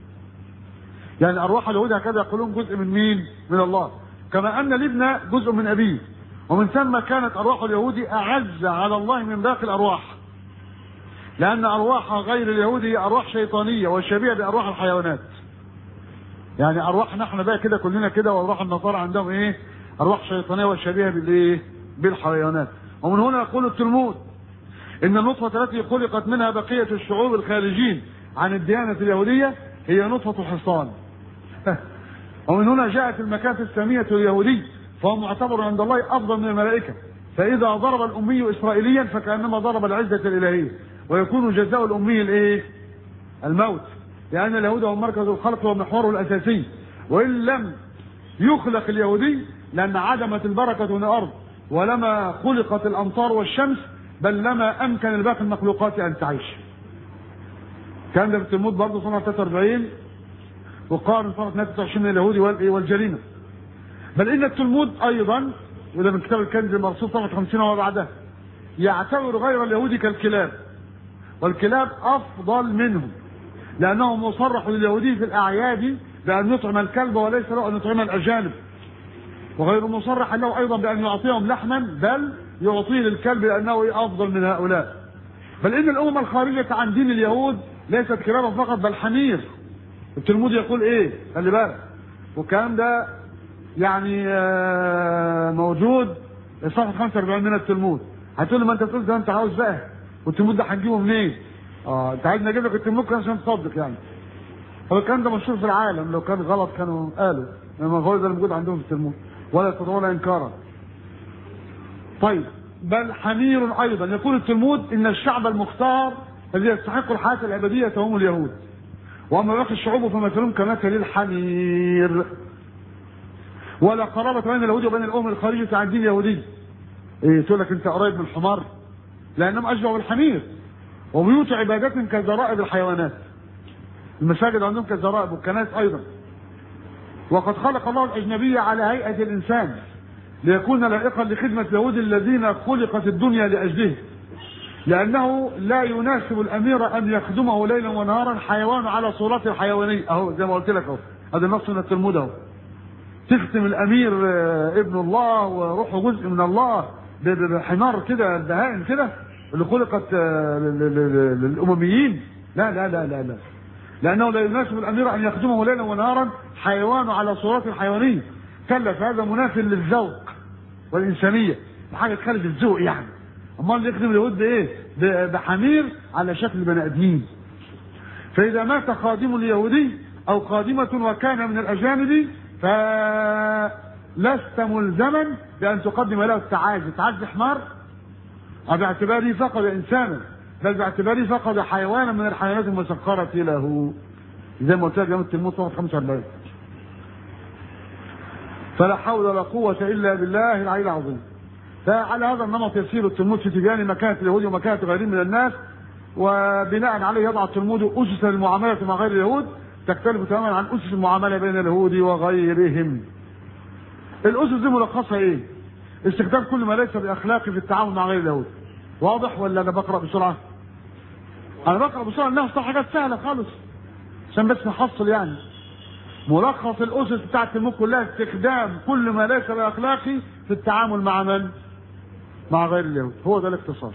يعني ارواح اليهود هكذا يقولون جزء من مين؟ من الله كما ان الابن جزء من ابيه ومن ثم كانت ارواح اليهود اعز على الله من باقي الارواح لان ارواح غير اليهود هي ارواح شيطانيه وشبيهه بارواح الحيوانات يعني ارواحنا احنا بقى كده كلنا كده وارواح النصارى عندهم ايه ارواح شيطانيه وشبيهه بالايه بالحيوانات ومن هنا يقول التلمود ان النطفه التي خلقت منها بقيه الشعوب الخارجين عن الديانه اليهوديه هي نطفه حصان ومن هنا جاءت المكافة السامية اليهودي فهو معتبر عند الله أفضل من الملائكة فإذا ضرب الأمي إسرائيليا فكأنما ضرب العزة الإلهية ويكون جزاء الأمي الإيه؟ الموت لأن اليهود هو مركز الخلق ومحوره الأساسي وإن لم يخلق اليهودي لأن عدمت البركة من الأرض ولما خلقت الأمطار والشمس بل لما أمكن لباقي المخلوقات أن تعيش كان ده في التلمود برضه سنة 43 وقارن سنة 23 اليهودي والإيه والجريمة بل إن التلمود أيضا وده من كتاب الكنز المرصود صفحة 50 وما بعدها يعتبر غير اليهودي كالكلاب والكلاب أفضل منهم لأنه مصرح لليهودي في الأعياد بأن يطعم الكلب وليس له أن يطعم الأجانب وغير مصرح له أيضا بأن يعطيهم لحما بل يعطيه للكلب لأنه أفضل من هؤلاء بل إن الأمم الخارجة عن دين اليهود ليست كلابا فقط بل حمير التلمود يقول ايه خلي بالك والكلام ده يعني آه، موجود صفحه 45 من التلمود هتقول لي ما انت بتقول ده انت عاوز بقى والتلمود ده هنجيبه منين؟ اه انت عايزني اجيب لك التلمود كده عشان تصدق يعني هو الكلام ده مشهور في العالم لو كان غلط كانوا قالوا انما هو ده موجود عندهم في التلمود ولا يستطيعون انكارا طيب بل حمير ايضا يقول التلمود ان الشعب المختار الذي يستحق الحياه الابديه هم اليهود واما باقي الشعوب فمثلهم كمثل الحمير ولا قرابة بين اليهود وبين الأمم الخارجية عن الدين اليهودي. إيه تقول لك أنت قريب من الحمار؟ لأنهم أشبه بالحمير. وبيوت عبادتهم كزرائب الحيوانات. المساجد عندهم كزرائب والكنائس أيضا. وقد خلق الله الأجنبية على هيئة الإنسان ليكون لائقا لخدمة اليهود الذين خلقت الدنيا لأجله. لأنه لا يناسب الأمير أن يخدمه ليلا ونهارا حيوان على صورته الحيوانية أهو زي ما قلت لك أهو هذا النص من التلمود أهو تختم الأمير آه، ابن الله وروحه جزء من الله ب- ب- بحمار كده البهائم كده اللي خلقت آه، لل- لل- للأمميين لا لا لا لا لا لأنه لا يناسب الأمير أن يخدمه ليلا ونهارا حيوان على صورته الحيوانية كلا فهذا مناف للذوق والإنسانية حاجة تخالف الذوق يعني امال اللي يخدم اليهود بايه؟ ب- بحمير على شكل بني ادمين. فاذا مات خادم اليهودي او خادمه وكان من الاجانب فلست ملزما بان تقدم له التعازي، تعازي حمار أو باعتباره فقد انسانا بل باعتباره فقد حيوانا من الحيوانات المسخره له. زي ما قلت لك يوم التلمود صفحه 45. فلا حول ولا قوة إلا بالله العلي العظيم. فعلى هذا النمط يسير التلمود في تبيان مكانة اليهود ومكانة غيرهم من الناس وبناء عليه يضع التلمود أسسا للمعاملة مع غير اليهود تختلف تماما عن اسس المعامله بين اليهود وغيرهم الاسس دي ملخصها ايه استخدام كل ما ليس باخلاقي في التعامل مع غير اليهود واضح ولا انا بقرا بسرعه انا بقرا بسرعه انها صح حاجات سهله خالص عشان بس نحصل يعني ملخص الاسس بتاعت الملك كلها استخدام كل ما ليس باخلاقي في التعامل مع من مع غير اليهود هو ده الاختصار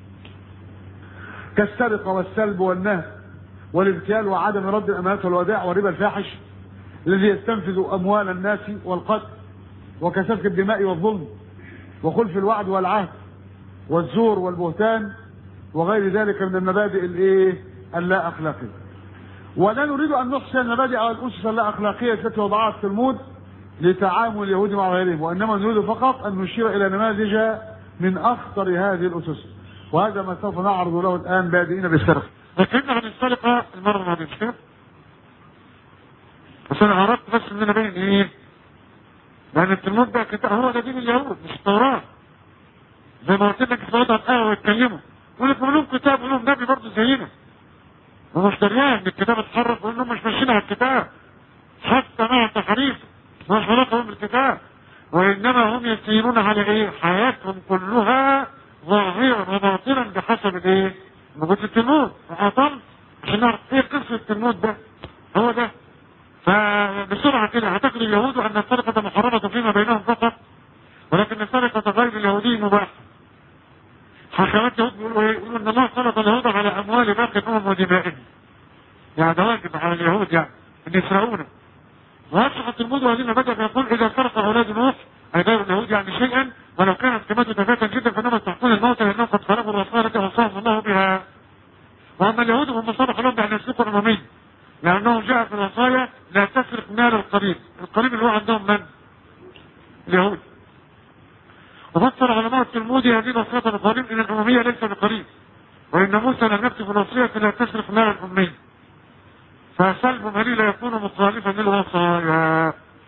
كالسرقه والسلب والنهب والابتيال وعدم رد الامانات والودائع والربا الفاحش الذي يستنفذ اموال الناس والقتل وكسفك الدماء والظلم وخلف الوعد والعهد والزور والبهتان وغير ذلك من المبادئ الايه اللا اخلاقيه ولا نريد ان نحصي المبادئ او الاسس اللا اخلاقيه التي وضعها التلمود لتعامل اليهود مع غيرهم وانما نريد فقط ان نشير الى نماذج من اخطر هذه الاسس وهذا ما سوف نعرض له الان بادئين بالسرقه ذكرنا عن السرقة المرة الماضية مش كده؟ بس أنا عرفت بس إن أنا باين إيه؟ لأن التلمود ده كتاب هو ده دين اليهود مش التوراة. زي ما قلت لك يقعدوا على القهوة ويتكلموا. يقول لك لهم كتاب ولهم نبي برضه زينا. ومش دريان إن الكتاب اتحرف وإنهم مش ماشيين على الكتاب. حتى مع تحريف مش علاقهم بالكتاب. وإنما هم يسيرون على إيه؟ حياتهم كلها ظاهرا وباطنا بحسب الإيه؟ موجود التلمود وعطل عشان نعرف ايه قصة التلمود ده هو ده فبسرعة كده اعتقد اليهود ان السرقة محرمة فيما بينهم فقط ولكن السرقة غير اليهودي مباح حكمات اليهود بيقولوا ايه يقولوا ان الله سلط اليهود على اموال باقي الامم ودمائهم يعني ده واجب على اليهود يعني ان يسرقونا ويشرح التلمود والذين بدأ يقول اذا سرق اولاد نوح اي غير اليهود يعني شيئا ولو كانت كلمته تفاتا جدا فانما تحكون الموت لانهم قد خلقوا الوصايا التي وصاهم الله بها واما اليهود هم صرح لهم بان يسلكوا الاممين لانه جاء في الوصايا لا تسرق مال القريب القريب اللي هو عندهم من؟ اليهود وفسر علماء التلمود هذه الوصية القريب ان الاممية ليس بقريب وان موسى لم يكتب الوصية لا تسرق مال الامي فسلب مالي لا يكون مخالفا للوصايا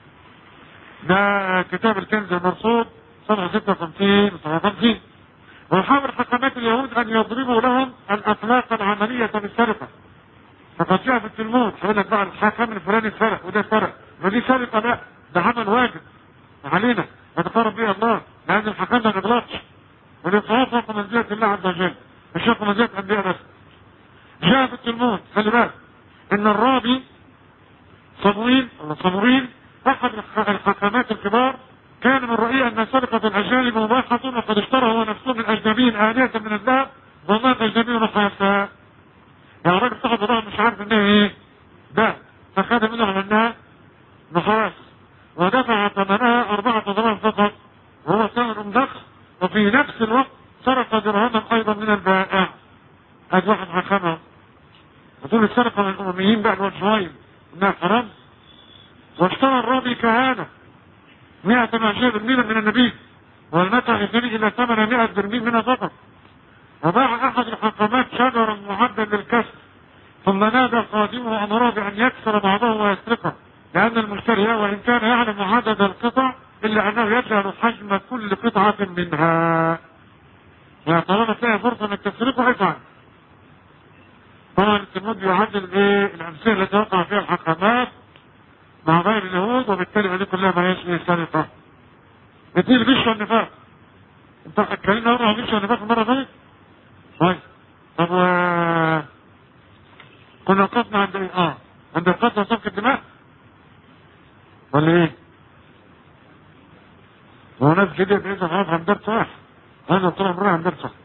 ده كتاب الكنز المرصود صفحة 56 57 ويحاول حكمات اليهود أن يضربوا لهم الأخلاق العملية بالسرقة فقد جاء في التلمود يقول لك بقى الحكم الفلاني سرق وده سرق ودي سرقة لا ده عمل واجب علينا نتقرب به الله لأن الحكم ما يغلطش والإنصاف فوق منزلة الله عز وجل مش فوق منزلة الأنبياء بس جاء في التلمود خلي بالك إن الرابي صمويل ولا صمويل أحد الحكمات الكبار كان من رأيه أن سرقة الأجانب مباحة وقد اشترى هو نفسه من أجنبي آلية من الذهب ومات أجنبي نحاسا يعني الراجل صاحب الرهن مش عارف إنها إيه ده فخد منه على إنها نحاس ودفع ثمنها أربعة دراهم فقط وهو سعر ضخم وفي نفس الوقت سرق درهما أيضا من البائع هذا واحد حكمها وتقول السرقة من الأمميين بعد وشوية إنها حرام واشترى الرابي كهانة مئة وعشرين برميلا من النبي والمتع يزني إلى ثمن مئة برميل منها فقط وباع أحد الحكمات شجرا معدا للكسر ثم نادى خادمه أمره بأن يكسر بعضه ويسرقه لأن المشتري وإن كان يعلم عدد القطع إلا أنه يجعل حجم كل قطعة منها يعني طالما فيها فرصة انك تسرقه افعل طبعا التلمود بيعدل ايه الامثله التي وقع فيها الحكمات مع غير اليهود وبالتالي هذه كلها ما هيش ايه سرقه دي الغش والنفاق انت اتكلمنا مره عن الغش والنفاق المره اللي طيب طب و كنا وقفنا عند ايه اه عند القتل وسفك الدماء ولا ايه؟ هو ناس كده بإذن خلاص هندر صح هذا طول عمرها هندر صح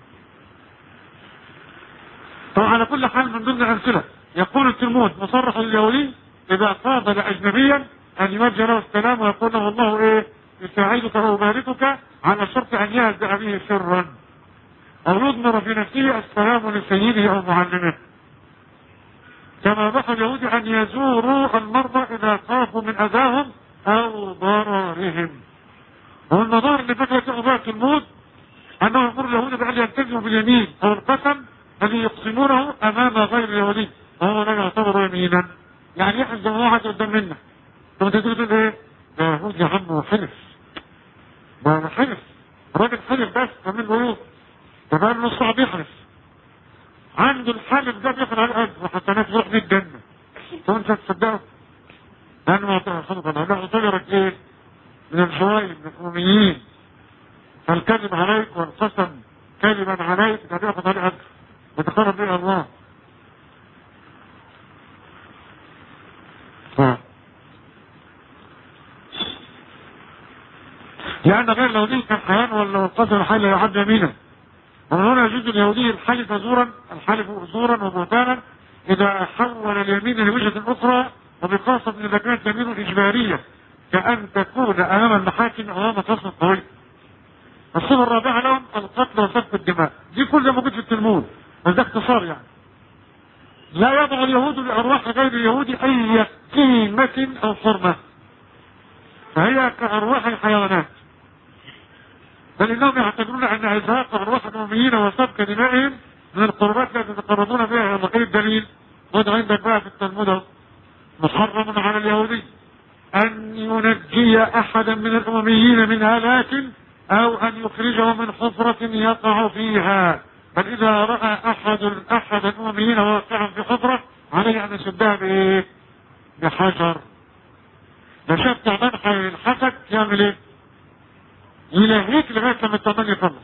طبعا على كل حال من ضمن الأمثلة يقول التلمود مصرح اليهودي إذا قابل أجنبيا أن يوجه له السلام ويقول له الله إيه يساعدك ويباركك على شرط أن يهدأ به سرا أو يضمر في نفسه السلام لسيده أو معلمه كما بحى اليهود أن يزوروا المرضى إذا خافوا من أذاهم أو ضررهم والمضار اللي فكرة عباة الموت أنه يأمر اليهود بأن يلتزموا باليمين أو القسم الذي يقسمونه أمام غير اليهودي وهو لا يعتبر يمينا يعني يحز واحد قدام منا ثم تقول تقول ايه ده يهود يا عم حلف ده حلف راجل حلف بس فمن بيوت ده بقى نص صعب يحلف عنده الحلف ده بياخد على الأرض وحتى ناس يروح بيه الجنة تقول انت تصدقه لانه ما تاخذك لانه اعتبرت ايه من الفوائد من الاميين فالكذب عليك والقسم كذبا عليك ده بياخد عليه اجر يتقرب به الله ف- لأن غير اليهودي كان حيوان ولا قتل الحي لا يعد يمينا ومن هنا يجوز اليهودي الحلف زورا الحلف زورا وبهتانا إذا حول اليمين لوجهة أخرى وبخاصة إذا كانت يمين إجبارية كأن تكون أمام المحاكم أمام خصم قوي الصفة الرابعة لهم القتل وسفك الدماء دي كل ده موجود في التلمود بس ده اختصار يعني لا يضع اليهود لأرواح غير اليهود أي قيمة أو حرمة فهي كأرواح الحيوانات بل إنهم يعتبرون أن إزهاق أرواح المؤمنين وسفك دمائهم من القربات التي يتقربون بها إلى الله إيه الدليل وده عندك بقى في التلمود أهو. محرم على اليهودي أن ينجي أحدا من الأمميين من هلاك أو أن يخرجه من حفرة يقع فيها بل إذا رأى أحد أحد الأمميين واقعا في حفرة عليه أن يسدها بإيه؟ بحجر ده شاف تعبان هيلحسك يعمل إيه؟ يلهيك لغاية لما التعبان يخلص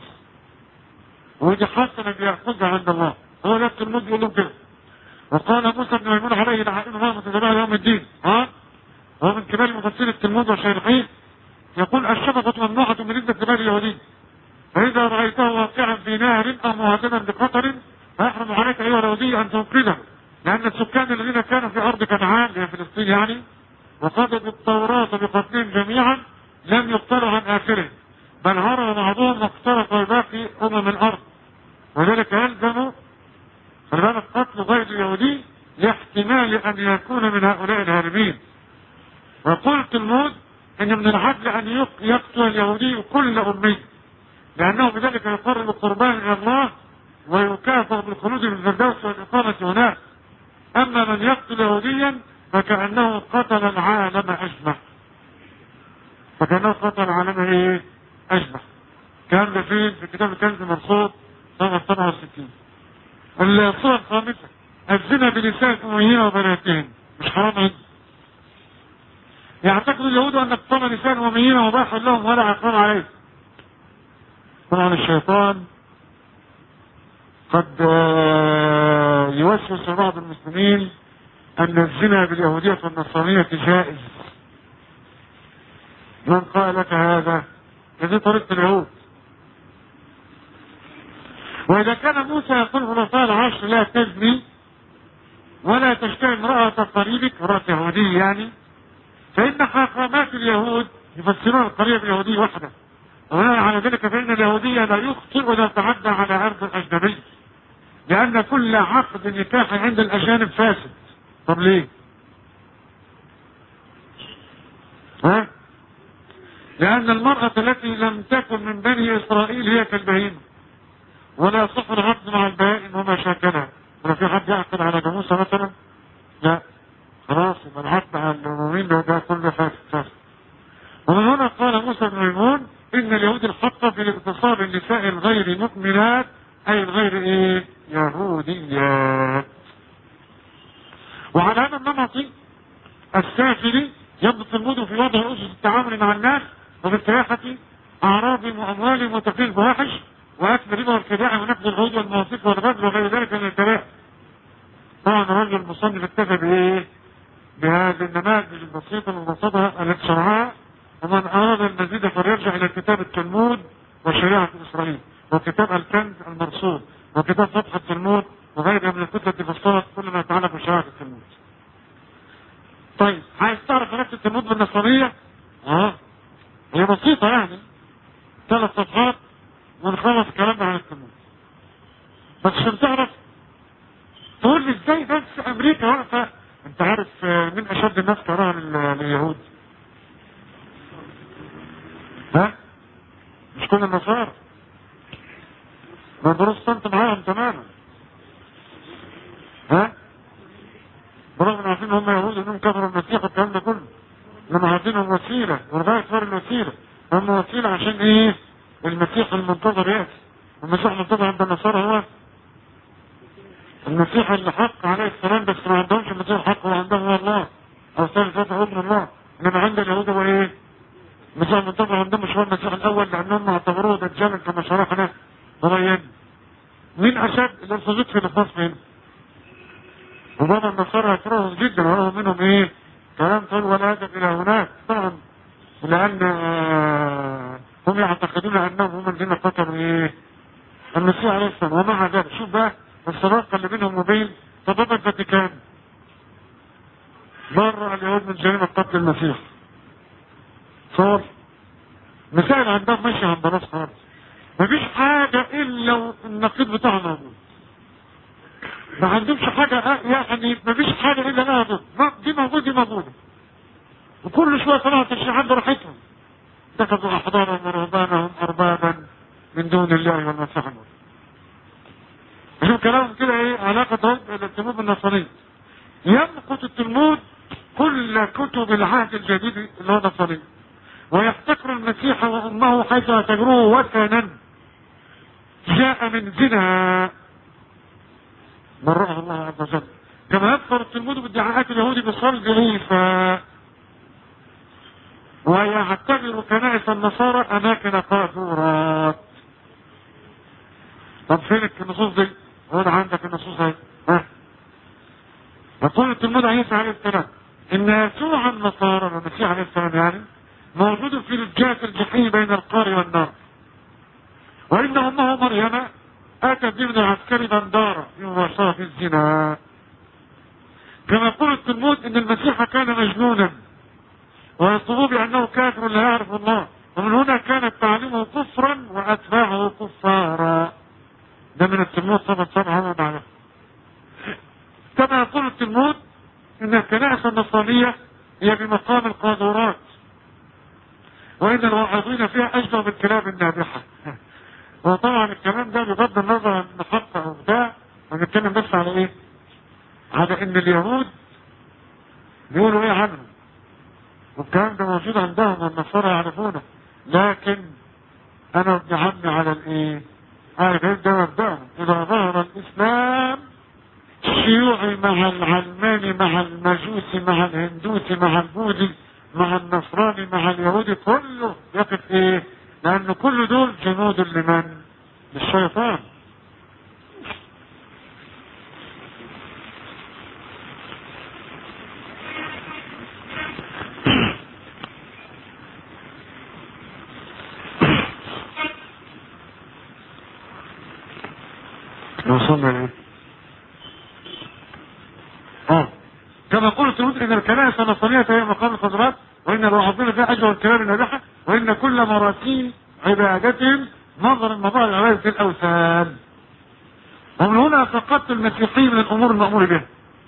ودي حسنة بيأخذها عند الله هو ده التلميذ بيقول لهم كده وقال موسى بن ميمون عليه لعائلها متتبعة يوم الدين ها هو من كبار مفسرين التلميذ والشيخين يقول الشفقة ممنوعة من عدة كبار اليهودين فإذا رأيته واقعا في نهر أو مهددا بخطر فيحرم عليك أيها اليهودي أن تنقذه لأن السكان الذين كانوا في أرض كنعان هي فلسطين يعني وقضوا التوراة بقتلهم جميعا لم يقتلوا عن آخرهم بل هرب بعضهم واخترق الباقي أمم الأرض وذلك يلزم خلي بالك قتل غير اليهودي لاحتمال أن يكون من هؤلاء الهاربين وقلت الموت ان من العدل ان يق- يقتل اليهودي كل امي لانه بذلك يقرب القربان الى الله ويكافئ بالخلود في الفردوس والاقامه هناك اما من يقتل يهوديا فكانه قتل العالم اجمع فكانه قتل العالم ايه اجمع كان ده فين في كتاب كنز مرصود سنه 67 الصورة الخامسة الزنا بنساء أميين وبناتهم مش حرام عندي يعتقد اليهود أن اقتنى نساء أميين وباح لهم ولا عقاب عليه طبعا الشيطان قد آه، يوسوس بعض المسلمين أن الزنا باليهودية والنصرانية جائز من قال لك هذا؟ هذه طريقة اليهود وإذا كان موسى يقول خلفاء العشر لا تزني ولا تشتري امرأة قريبك امرأة يهودية يعني فإن حاكمات اليهود يفسرون القرية باليهودية وحده وبناء على ذلك فإن اليهودية لا يخطئ ولا يتعدى على عرض الأجنبي لأن كل عقد نكاح عند الأجانب فاسد طب ليه؟ ها؟ لأن المرأة التي لم تكن من بني إسرائيل هي كالبهيمة ولا يصح العقد مع البهائم وما شاكلها ولا في حد يعقد على جاموسة مثلا؟ لا خلاص يبقى العقد على العمومين ده ده كله فاسد فاسد ومن هنا قال موسى بن ميمون إن اليهود الحق في الاغتصاب النساء الغير مؤمنات أي الغير إيه؟ يهوديات وعلى هذا النمط السافلي يضبط المدن في وضع أسس التعامل مع الناس وبالسياحة أعراضهم وأموالهم وتقليل الفواحش وأكل الربا والخداع ونقد العود والمواثيق والغدر وغير ذلك من الكبائر. طبعا الرجل المصنف اكتفى بإيه؟ بهذه النماذج البسيطة المبسطة التي شرعها ومن أراد المزيد فليرجع إلى كتاب التلمود وشريعة إسرائيل وكتاب الكنز المرصود وكتاب فتح التلمود وغيرها من الكتب التي فصلت كل ما يتعلق بشريعة التلمود. طيب عايز تعرف علاقة التلمود بالنصرانية؟ اه هي بسيطة يعني ثلاث صفحات ونخلص كلامنا عن التلمود. بس عشان تعرف تقول لي ازاي بس امريكا واقفة انت عارف آه، مين اشد الناس كراهة لل- لليهود؟ ها؟ مش كل النصارى ما بروتستانت معاهم تماما ها؟ برغم ان عارفين هم يهود انهم كفروا المسيح والكلام ده كله لما عارفينهم وسيله والغايه صار الوسيله هم وسيله عشان ايه؟ المسيح المنتظر ياتي المسيح المنتظر عند النصارى هو المسيح اللي حق عليه السلام بس ما عندهمش المسيح الحق وعندهم هو الله او ثالث فتح ابن الله انما عند اليهود هو ايه؟ المسيح المنتظر عندهم مش هو المسيح الاول لانهم اعتبروه دجالا كما شرحنا وبينا مين اشد الارثوذكس في النفاس هنا؟ وبعض النصارى يكرههم جدا ويروا منهم ايه؟ كلام طول ولا ادب الى هناك طبعا لان آه، هم يعتقدون انهم هم الذين قتلوا ايه؟ المسيح عليه السلام ومع ذلك شوف بقى الصداقه اللي بينهم وبين طبابة الفاتيكان برع اليهود من جريمة قتل المسيح صار مسائل عندهم ماشية عند ناس خالص مفيش حاجة إلا النقيض بتاعها موجود ما عندهمش حاجة آه، يعني مفيش حاجة إلا لها ضد ما- دي موجود دي موجودة وكل شوية طلعوا تشريحات براحتهم اتخذوا أحبارهم ورهبانهم أربابا من دون الله والمسيح النور شوف كلامهم كده ايه علاقة التلمود النصراني يمقت التلمود كل كتب العهد الجديد اللي هو النصراني ويفتكر المسيح وامه حيث اعتبروه وثنا جاء من زنا مرأه الله عز وجل كما يذكر التلمود بادعاءات اليهود بصلب عيسى ويعتبر كنائس النصارى اماكن قاذورات طب فين النصوص دي؟ هنا عندك النصوص اهي ها يقول التلميذ عيسى عليه السلام ان يسوع النصارى المسيح عليه السلام يعني موجود في لجاة الجحيم بين القار والنار وان امه مريم اتت به من العسكري بندارة في مباشرة الزنا كما يقول التلمود ان المسيح كان مجنونا ويصفوه بانه كافر لا يعرف الله ومن هنا كانت تعليمه كفرا واتباعه كفارا ده من التلمود صفحة سبعة وبعدها كما يقول التلمود ان الكنائس النصرانية هي بمقام القاذورات وان الواعظين فيها اشبه بالكلاب النابحة وطبعا الكلام ده بغض النظر عن حق او بتاع هنتكلم بس على ايه على ان اليهود بيقولوا ايه عنهم والكلام ده موجود عندهم والنصارى يعرفونه لكن انا ابن عمي على الايه عارف ايه ده مبدأهم اذا ظهر الاسلام الشيوعي مع العلماني مع المجوسي مع الهندوسي مع البوذي مع النصراني مع اليهودي كله يقف ايه لان كل دول جنود لمن للشيطان وصلنا لايه اه كما قلت تقول ان الكنائس النصرانيه هي مقام الخضرات وان الوعظين فيها اجر الكلام النابحه وان كل مراسيم عبادتهم نظر المظاهر عباده الاوثان ومن هنا فقدت المسيحي من الامور المامور بها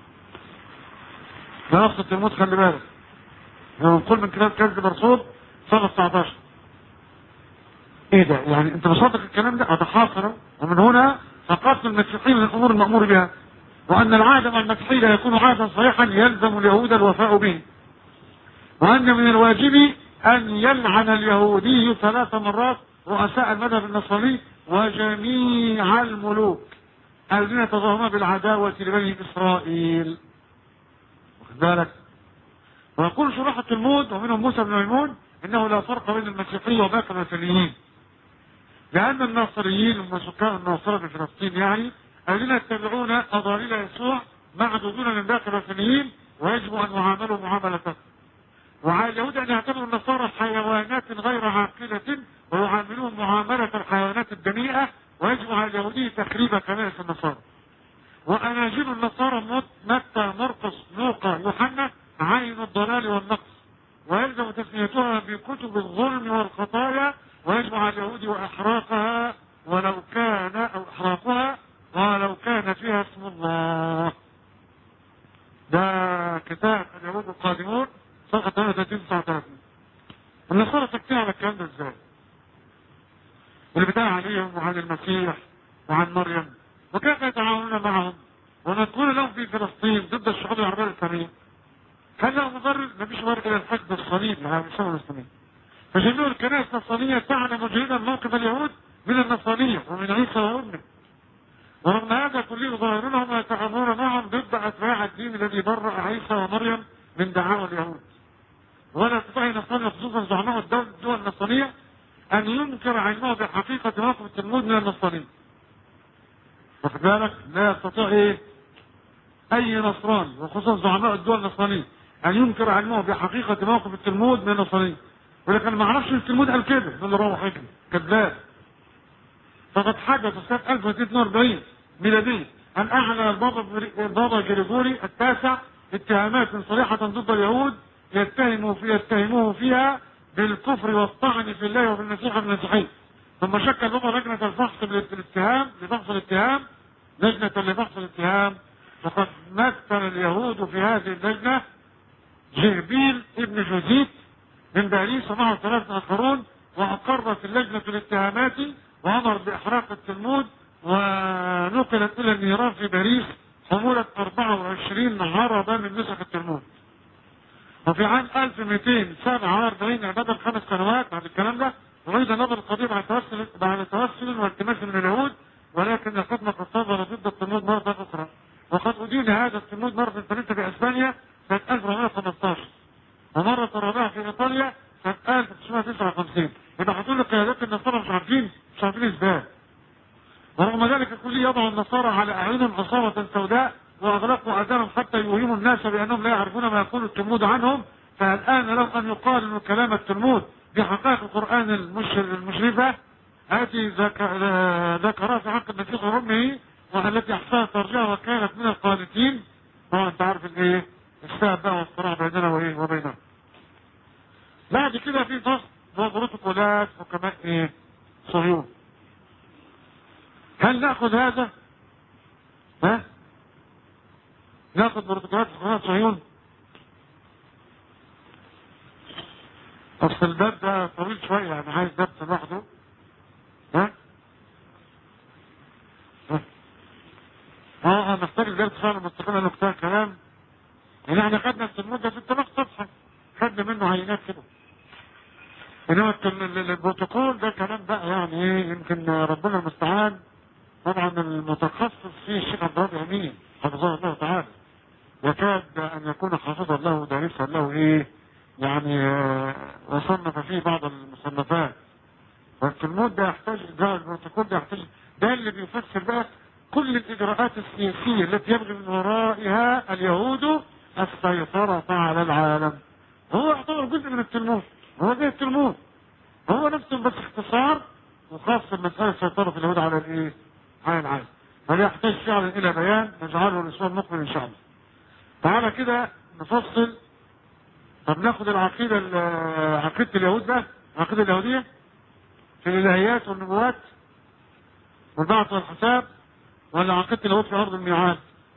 ده نص التلمود خلي بالك لو نقول من كتاب كذب رسول صفحه 19 ايه ده يعني انت مصدق الكلام ده ده حاصل ومن هنا فقدت المسيحي من الامور المامور بها وأن العهد مع المسيحي لا يكون عهدا صحيحا يلزم اليهود الوفاء به وأن من الواجب أن يلعن اليهودي ثلاث مرات رؤساء المذهب النصراني وجميع الملوك الذين تظاهرون بالعداوة لبني إسرائيل واخد بالك ويقول شرح التلمود ومنهم موسى بن ميمون إنه لا فرق بين المسيحية وباقي الوثنيين لأن الناصريين هم سكان الناصرة في فلسطين يعني الذين يتبعون أضاليل يسوع معدودون من باقي الوثنيين ويجب أن يعاملوا معاملته وعلى اليهود أن يعتبروا النصارى حيوانات غير عاقلة ويعاملوهم معاملة الحيوانات الدنيئة ويجب على اليهودي تخريب كنائس النصارى وأناجيل النصارى مت- متى مرقس لوقا يوحنا عين الضلال والنقص ويلزم تسميتها بكتب الظلم والخطايا ويجب على اليهود وإحراقها ولو كان أو إحراقها ولو كان فيها اسم الله ده كتاب اليهود القادمون صفحة 33 39 النصارى ساكتين على الكلام ده ازاي؟ اللي بتاع عليهم وعن المسيح وعن مريم وكيف يتعاونون معهم ونقول لهم في فلسطين ضد الشعوب العربية الإسلامية هل له مبرر؟ مفيش مبرر إلى الحقد الصليب لهذا الشعب المسلمين فجميع الكنائس النصرانية تعلم جيدا موقف اليهود من النصرانية ومن عيسى وأمه ورغم هذا كله ظاهرونهم يتآمرون معهم ضد أتباع الدين الذي برأ عيسى ومريم من دعاوى اليهود ولا يستطيع النصارى خصوصا زعماء الدول الدول النصرانية أن ينكر علمه بحقيقة موقف التلمود من النصرانية واخد بالك لا يستطيع ايه اي نصراني وخصوصا زعماء الدول النصرانية ان ينكر علمه بحقيقة موقف التلمود من النصرانية ولكن ما اعرفش التلمود قال كده من روح هيك كذاب فقد حدث سنة 1242 ميلادية أن أعلن البابا البابا جريجوري التاسع اتهامات صريحة ضد اليهود يتهموا في يتهموه فيها بالكفر والطعن في الله وفي المسيح والمسيحيين ثم شكل بابا لجنة الفحص بالاتهام لفحص الاتهام لجنة لفحص الاتهام وقد مثل اليهود في هذه اللجنة جهبيل ابن جوزيت من باريس ومعه ثلاثة آخرون وأقرت اللجنة الاتهامات وأمر بإحراق التلمود ونقلت إلى النيران في باريس حمولة 24 هربا من نسخ التلمود وفي عام 1247 عبادة خمس سنوات بعد الكلام ده وأيضا نظر القضية بعد توسل بعد توسل والتماس من اليهود ولكن الخدمة قد صدر ضد التلمود مرة أخرى وقد أدين هذا التلمود مرة ثالثة في أسبانيا سنة 1915 ومرة رابعة في إيطاليا سنة 1959 يبقى هتقول لك قيادات النصارى مش عارفين مش عارفين إزاي ورغم ذلك الكل يضع النصارى على أعينهم عصابة سوداء وأغلقوا أذانهم حتى يوهموا الناس بأنهم لا يعرفون ما يقول التلمود عنهم فالآن لو أن يقال أن كلام التلمود بحقائق القرآن المشرفة التي ذكرها في حق المسيح وأمه والتي أحسنها ترجعها وكانت من القانتين هو أنت عارف الإيه السبب بقى والصراع بيننا وإيه وبينهم بعد كده في فصل هو بروتوكولات وكمان إيه صهيون هل ناخذ هذا؟ ها؟ ناخذ بروتوكولات وكمان صهيون؟ اصل الباب ده طويل شوية يعني عايز باب لوحده ها؟ ها؟ اه محتاج الدرس فعلا مستقبل نقطة كلام يعني احنا خدنا في المدة 6000 صفحة خدنا منه عينات كده انما البروتوكول ده كلام بقى يعني ايه يمكن ربنا المستعان طبعا المتخصص فيه الشيخ عبد الرب امين حفظه الله تعالى يكاد ان يكون حافظا له دارسا له ايه يعني وصنف فيه بعض المصنفات والتلمود ده يحتاج ده البروتوكول ده يحتاج ده اللي بيفسر بقى كل الاجراءات السياسيه التي يبغي من ورائها اليهود السيطره على العالم هو يعتبر جزء من التلمود هو زي التلمود هو نفسه بس اختصار وخاصة مسألة سيطرة اليهود على الايه؟ على العالم فلا يحتاج فعلا الى بيان نجعله الاسبوع المقبل ان شاء الله. تعالى كده نفصل طب ناخد العقيدة عقيدة اليهود بقى العقيدة اليهودية في الالهيات والنبوات والبعث والحساب ولا عقيدة اليهود في ارض الميعاد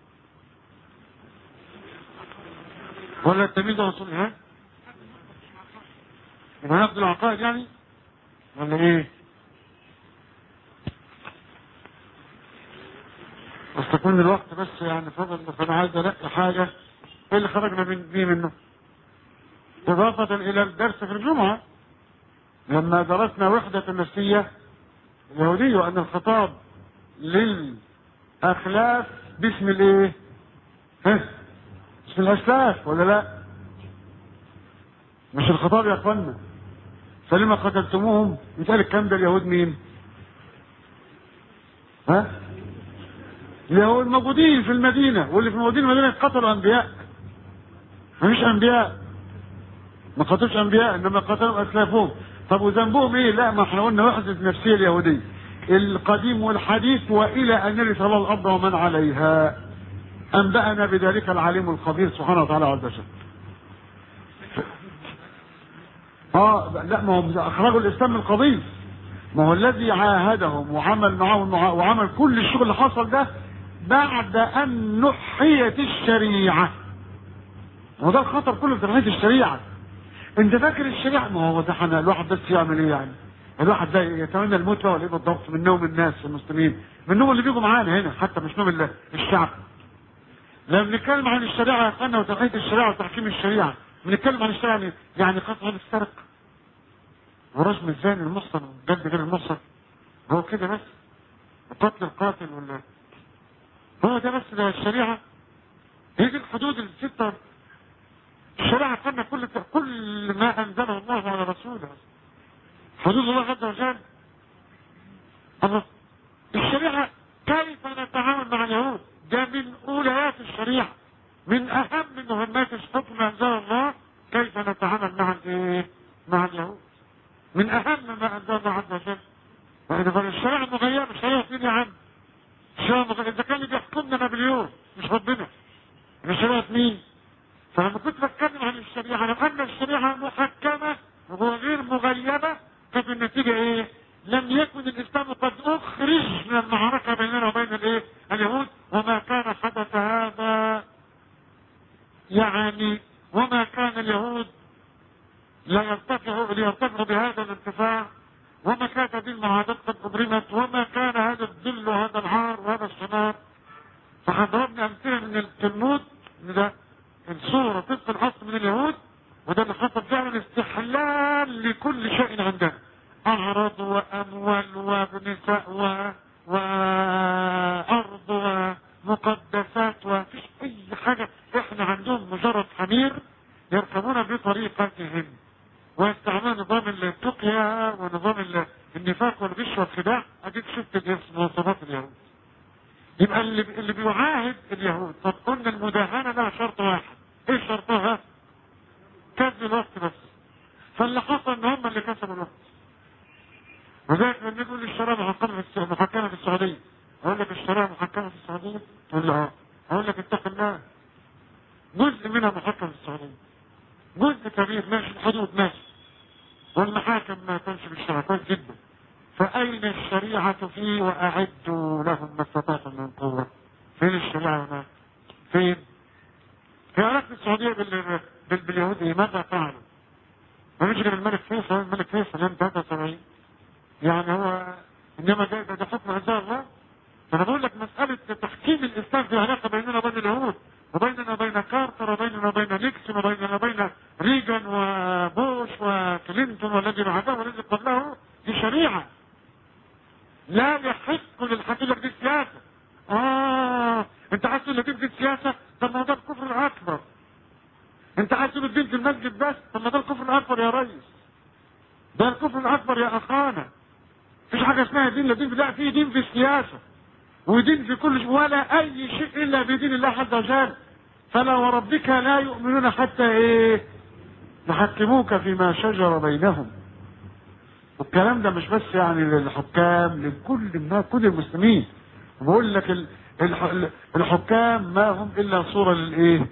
ولا التمييز والرسول ها؟ يبقى ناخد العقائد يعني ولا ايه؟ بس تكون الوقت بس يعني فضل فانا عايز الاقي حاجه ايه اللي خرجنا من دي منه؟ إضافة إلى الدرس في الجمعة لما درسنا وحدة النفسية اليهودية وأن الخطاب للأخلاف باسم الإيه؟ ها؟ باسم الأسلاف ولا لا؟ مش الخطاب يا أخوانا فلما قتلتموهم مثال الكلام ده اليهود مين؟ ها؟ اليهود موجودين في المدينة واللي في موجودين المدينة قتلوا أنبياء مفيش أنبياء ما قتلوش انبياء انما قتلوا اسلافهم طب وذنبهم ايه لا ما احنا قلنا وحده النفسيه اليهوديه القديم والحديث والى ان يرث الله الارض ومن عليها انبانا بذلك العليم الخبير سبحانه وتعالى عز وجل اه لا ما هم اخرجوا الاسلام من القضيه ما هو الذي عاهدهم وعمل معهم وعمل كل الشغل اللي حصل ده بعد ان نحيت الشريعه وده الخطر كله في نحية الشريعه انت فاكر الشريعه ما هو ده احنا الواحد بس يعمل ايه يعني الواحد ده يتمنى الموت بقى ولا ايه بالضبط من نوم الناس المسلمين من نوم اللي بيجوا معانا هنا حتى مش نوم الشعب لما بنتكلم عن الشريعه يا اخوانا وتوحيد الشريعه وتحكيم الشريعه بنتكلم عن الشريعه يعني, يعني قطع السرق ورجم الزاني المحصن والجلد غير المحصن هو كده بس قتل القاتل ولا هو ده بس ده الشريعة هي دي الحدود الستة الشريعة كنا كل كل ما أنزله الله على رسوله حدود الله عز وجل الله الشريعة كيف نتعامل مع اليهود ده من أولويات الشريعة من أهم مهمات الحكم أنزل الله كيف نتعامل مع الإيه؟ مع اليهود من أهم ما أنزل الله عز وجل وإذا الشريعة مغيرة الشريعة فين يا عم الشريعة مغيرة إذا كان اللي بيحكمنا نابليون مش ربنا الشريعة مين فلما كنت بتكلم عن الشريعة لو أن الشريعة محكمة وغير مغيبة كانت النتيجة إيه؟ لم يكن الإسلام قد أخرج من المعركة بيننا وبين الإيه؟ اليهود وما كان حدث هذا يعني وما كان اليهود لا يرتفعوا ليرتفعوا بهذا الارتفاع وما كانت هذه المعاهدات قد أبرمت وما كان هذا الذل وهذا العار وهذا الشمار فحضرنا أمثلة من التلمود ده الصورة طبق الحصر من اليهود وده اللي حصل فعلا استحلال لكل شيء عندنا أعراض وأموال ونساء و... وأرض ومقدسات وفيش أي حاجة إحنا عندهم مجرد حمير يركبون بطريقتهم ويستعملون نظام التقيا ونظام ال- النفاق والغش والخداع أديك شفت الاسم مواصفات اليهود يبقى اللي, اللي بيعاهد اليهود طب قلنا المداهنة لها شرط واحد ايه شرطها كسب الوقت بس فاللي حصل ان هم اللي كسبوا الوقت وذلك لما يقول الشرائع محكمة في الس- محكمة في السعودية اقول لك الشرائع محكمة في السعودية تقول له اه اقول لك اتق الله جزء منها محكم في السعودية جزء كبير ماشي الحدود ماشي والمحاكم ما تمشي بالشرع كويس جدا فأين الشريعة فيه وأعدوا لهم ما استطعتم من قوة فين الشريعة هناك فين في علاقة السعودية بال... بال... باليهود إيه؟ ماذا فعلوا مفيش غير الملك فيصل الملك فيصل لم 73 يعني هو إنما ده ده, ده حكم أنزال الله فأنا بقول لك مسألة تحكيم الإسلام في علاقة بيننا وبين اليهود وبيننا وبين كارتر وبيننا وبين نيكسون وبيننا وبين ريغان وبوش وكلينتون والذي بعده والذي قبله دي شريعة لا يحق للحكيم لك دي سياسة اه انت عايز تقول الدين في السياسة طب ما ده الكفر الأكبر انت عايز تقول الدين في المسجد بس طب ما ده الكفر الأكبر يا ريس ده الكفر الأكبر يا أخانا مفيش حاجة اسمها دين لا دين لا في دين في السياسة ودين في كل شيء ولا أي شيء إلا بدين الله عز وجل فلا وربك لا يؤمنون حتى إيه يحكموك فيما شجر بينهم والكلام ده مش بس يعني للحكام لكل الناس كل المسلمين بقول لك ال- الح- الحكام ما هم إلا صورة للإيه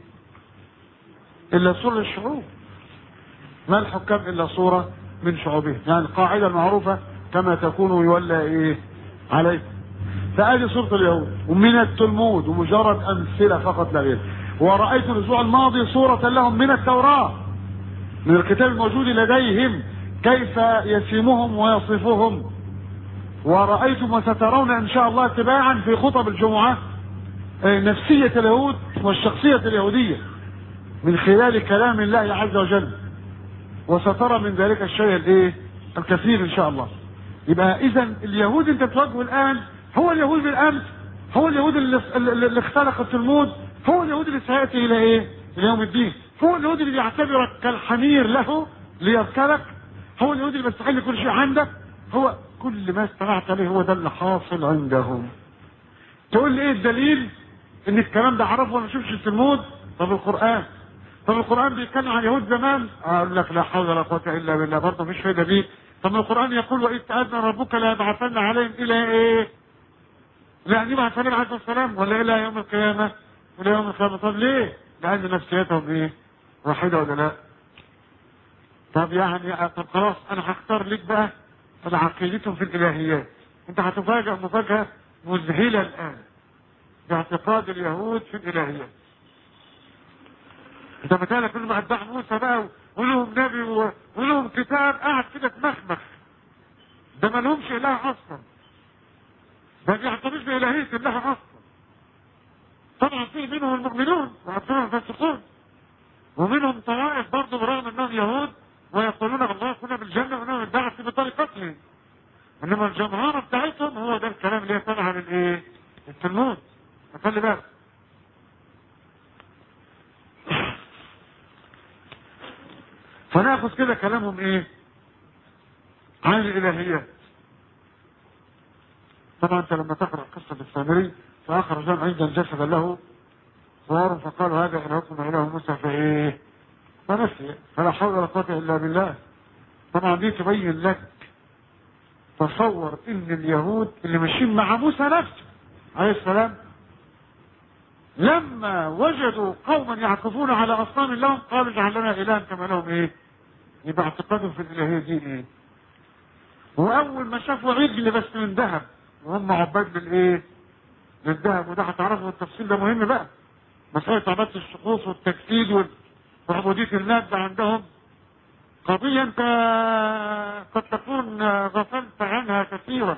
إلا صورة للشعوب ما الحكام إلا صورة من شعوبهم يعني القاعدة المعروفة كما تكون يولى إيه عليكم فادي صورة اليهود ومن التلمود ومجرد امثلة فقط لا غير ورأيت الاسبوع الماضي صورة لهم من التوراة من الكتاب الموجود لديهم كيف يسيمهم ويصفهم ورأيتم وسترون ان شاء الله تباعا في خطب الجمعة آه، نفسية اليهود والشخصية اليهودية من خلال كلام الله عز وجل وسترى من ذلك الشيء الايه الكثير ان شاء الله يبقى اذا اليهود انت تواجهه الان هو اليهود بالامس هو اليهود اللي, اللي اللي اختلق التلمود هو اليهود اللي سياتي الى ايه الى يوم الدين هو اليهود اللي بيعتبرك كالحمير له ليركبك هو اليهود اللي بيستحل كل شيء عندك هو كل ما استمعت عليه هو ده اللي حاصل عندهم تقول لي ايه الدليل ان الكلام ده عرفه ولا شوفش التلمود طب القران طب القران بيتكلم عن يهود زمان اقول لك لا حول ولا قوه الا بالله برضه مفيش فايده بيه طب القران يقول واذ تاذن ربك لا يبعثن عليهم الى ايه لا أن يبعث عليهم عليه السلام ولا الى يوم القيامه الى يوم القيامه طب ليه لان نفسيتهم ايه واحده ولا لا طب يعني طب خلاص انا هختار لك بقى عقيدتهم في الالهيات انت هتفاجئ مفاجاه مذهله الان باعتقاد اليهود في الالهيات انت مثلا كل ما اتباع موسى بقى ولهم نبي و- ولهم كتاب قاعد كده تمخمخ ده ما لهمش اله اصلا ده ما بيعترفش بالهيه الله اصلا طبعا في منهم المؤمنون وعندهم الفاسقون ومنهم طوائف برضه برغم انهم يهود ويقولون الله كنا بالجنه وانهم البعث بطريقتهم انما الجمهره بتاعتهم هو ده الكلام اللي يطلع من ايه؟ التلمود خلي بالك فناخذ كده كلامهم ايه عن الالهيات طبعا انت لما تقرا قصه السامري فاخرج عيدا جسدا له صور فقالوا هذا الهكم اله موسى فايه فنسي فلا حول ولا قوه الا بالله طبعا دي تبين لك تصور ان اليهود اللي ماشيين مع موسى نفسه عليه السلام لما وجدوا قوما يعكفون على اصنام لهم قالوا اجعل لنا الها كما لهم ايه يبقى اعتقادهم في الالهيه دي ايه واول ما شافوا عجل بس من ذهب وهم عباد بالايه للذهب وده هتعرفوا التفصيل ده مهم بقى مسألة عبادة الشخوص والتجسيد وعبودية المادة عندهم قضية انت قد تكون غفلت عنها كثيرا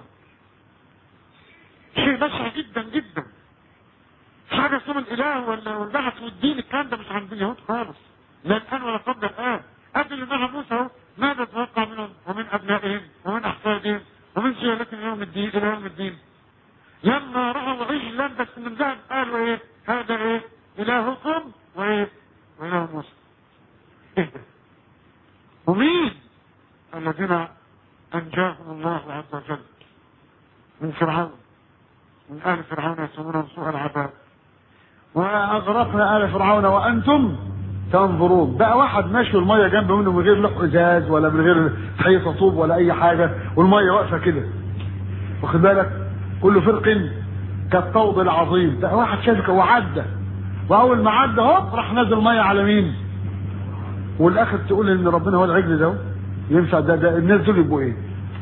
شيء بشع جدا جدا حاجة اسمها الاله ولا والبعث والدين الكلام ده مش عند اليهود خالص لا الان ولا قبل الان قبل مع موسى ماذا تتوقع منهم ومن ابنائهم ومن احفادهم ومن سيادتهم يوم الدين الى يوم الدين لما رأوا عجلا بس من ذهب قالوا ايه هذا ايه الهكم وايه واله موسى ايه ده ومين الذين انجاهم الله عز وجل من فرعون من ال فرعون يسمونهم سوء العذاب واغرقنا ال فرعون وانتم تنظرون بقى واحد ماشي والميه جنب منه من غير لوح ازاز ولا من غير حيطه طوب ولا اي حاجه والميه واقفه كده واخد بالك كل فرق كالطود العظيم ده واحد شافك وعدى واول ما عدى هوب راح نزل ميه على مين والاخر تقول ان ربنا هو العجل ده ينفع ده, ده الناس دول يبقوا ايه